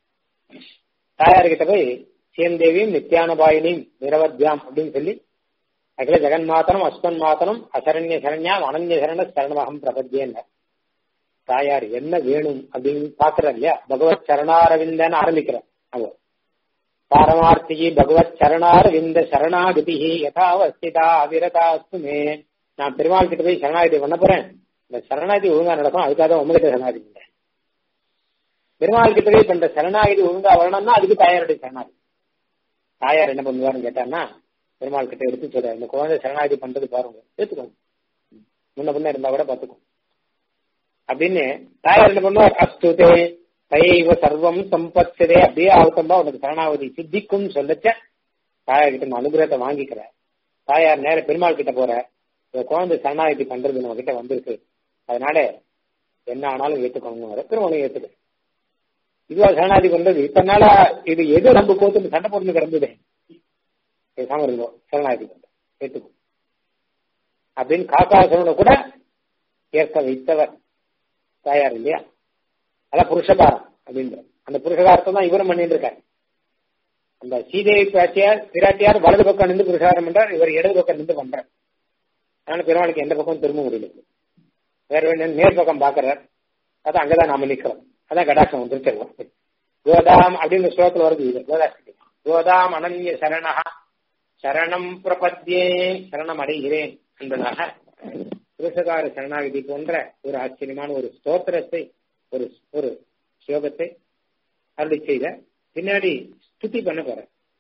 தாயார் கிட்ட போய் சேந்தேவியும் நித்யானபாயினியும் நிரவத்யாம் அப்படின்னு சொல்லி அகில ஜெகன் மாத்தனம் அஸ்மன் மாத்தனம் அசரண்ய சரண்யாம் அனன்ய சரண சரணமகம் பிரபத்தியன்ன தாயார் என்ன வேணும் அப்படின்னு பாக்குற இல்லையா பகவத் சரணாரவிந்தன் ஆரம்பிக்கிற அவ பாரமார்த்திகி பகவத் சரணாரவிந்த சரணாகதி யதாவஸ்திதா அவிரதா அஸ்துமே நான் பெருமாள் கிட்ட போய் சரணாகதி பண்ண போறேன் இந்த சரணாகதி ஒழுங்கா நடக்கும் அதுக்காக உங்ககிட்ட சரணாகதி பண்றேன் பெருமாள் கிட்ட போய் பண்ற சரணாகதி ஒழுங்கா வரணும்னா அதுக்கு தாயாருடைய சரணாகதி தாயார் என்ன பண்ணுவாருன்னு கேட்டான்னா பெருமாள் கிட்ட எடுத்து சொல்ற இந்த குழந்தை சரணாகதி பண்றது பாருங்க எடுத்துக்கோங்க முன்ன பின்ன இருந்தா கூட பாத்துக்கோங்க அப்படின்னு தாயார் என்ன பண்ணுவார் அஸ்துதே தைவ சர்வம் சம்பத்சதே அப்படியே ஆகத்தம்பா உனக்கு சரணாவதி சித்திக்கும் சொல்லச்ச தாயார் கிட்ட நான் அனுகிரகத்தை வாங்கிக்கிற தாயார் நேர பெருமாள் கிட்ட போற இந்த குழந்தை சரணாகதி பண்றது நம்ம கிட்ட வந்திருக்கு அதனால என்ன ஆனாலும் ஏத்துக்கணும் பெருமாளும் ஏத்துக்க இதுவா சரணாகதி பண்றது இத்தனை நாளா இது எது நம்ம கோத்துன்னு சண்டை போட்டு கிடந்தது பேசாம இருந்தோம் சரணாகதி பண்ற ஏத்துக்கும் அப்படின்னு காக்காசனோட கூட ஏற்க வைத்தவர் தாயார் இல்லையா அதான் புருஷகாரம் அப்படின்ற அந்த புருஷகாரத்தை தான் இவரும் பண்ணிட்டு இருக்காரு அந்த சீதேவி பிராட்டியார் பிராட்டியார் வலது பக்கம் நின்று புருஷகாரம் பண்றார் இவர் இடது பக்கம் நின்று பண்றார் அதனால பெருமாளுக்கு எந்த பக்கம் திரும்ப முடியல வேற வேணும் நேர் பக்கம் பாக்குறார் அதான் அங்கதான் நாம நிக்கிறோம் அதான் கடாட்சம் வந்துருச்சிருவோம் கோதாம் அப்படின்னு ஸ்லோகத்தில் வருது இது கோதாஷ்டி கோதாம் அனன்ய சரணா சரணம் பிரபத்தியே சரணம் அடைகிறேன் என்பதாக புருஷகார சரணாகதி போன்ற ஒரு ஆச்சரியமான ஒரு ஸ்தோத்திரத்தை ஒரு ஒரு ஸ்லோகத்தை அருளி செய்த பின்னாடி ஸ்துதி பண்ண போற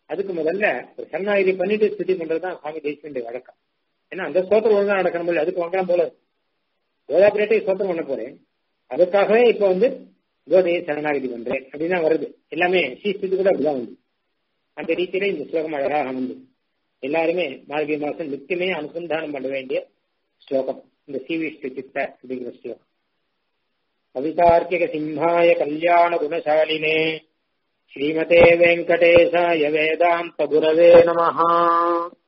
அதுக்கு முதல்ல ஒரு சரணாகிதி பண்ணிட்டு ஸ்துதி பண்றதுதான் சுவாமி தேசிகனுடைய வழக்கம் ஏன்னா அந்த ஸ்தோத்திரம் ஒழுங்கா நடக்கணும் போல அதுக்கு வாங்கலாம் போல கோதாபிரேட்டை ஸ்தோத்திரம் பண்ண போறேன் அதுக்காகவே இப்ப வந்து கோதையை சரணாகிதி பண்றேன் அப்படின்னு தான் வருது எல்லாமே ஸ்ரீஸ்துதி கூட அப்படிதான் வந்து அந்த ரீதியில இந்த ஸ்லோகம் அழகாக வந்து எல்லாருமே மார்கழி மாசம் நித்தியமே அனுசந்தானம் பண்ண வேண்டிய ஸ்லோகம் இந்த சீவிஷ்டு சித்த அப்படிங்கிற ஸ்லோகம் கவிதார்க்கிக சிம்ஹாய கல்யாண குணசாலினே ஸ்ரீமதே வெங்கடேசாய வேதாந்த குரவே நமஹா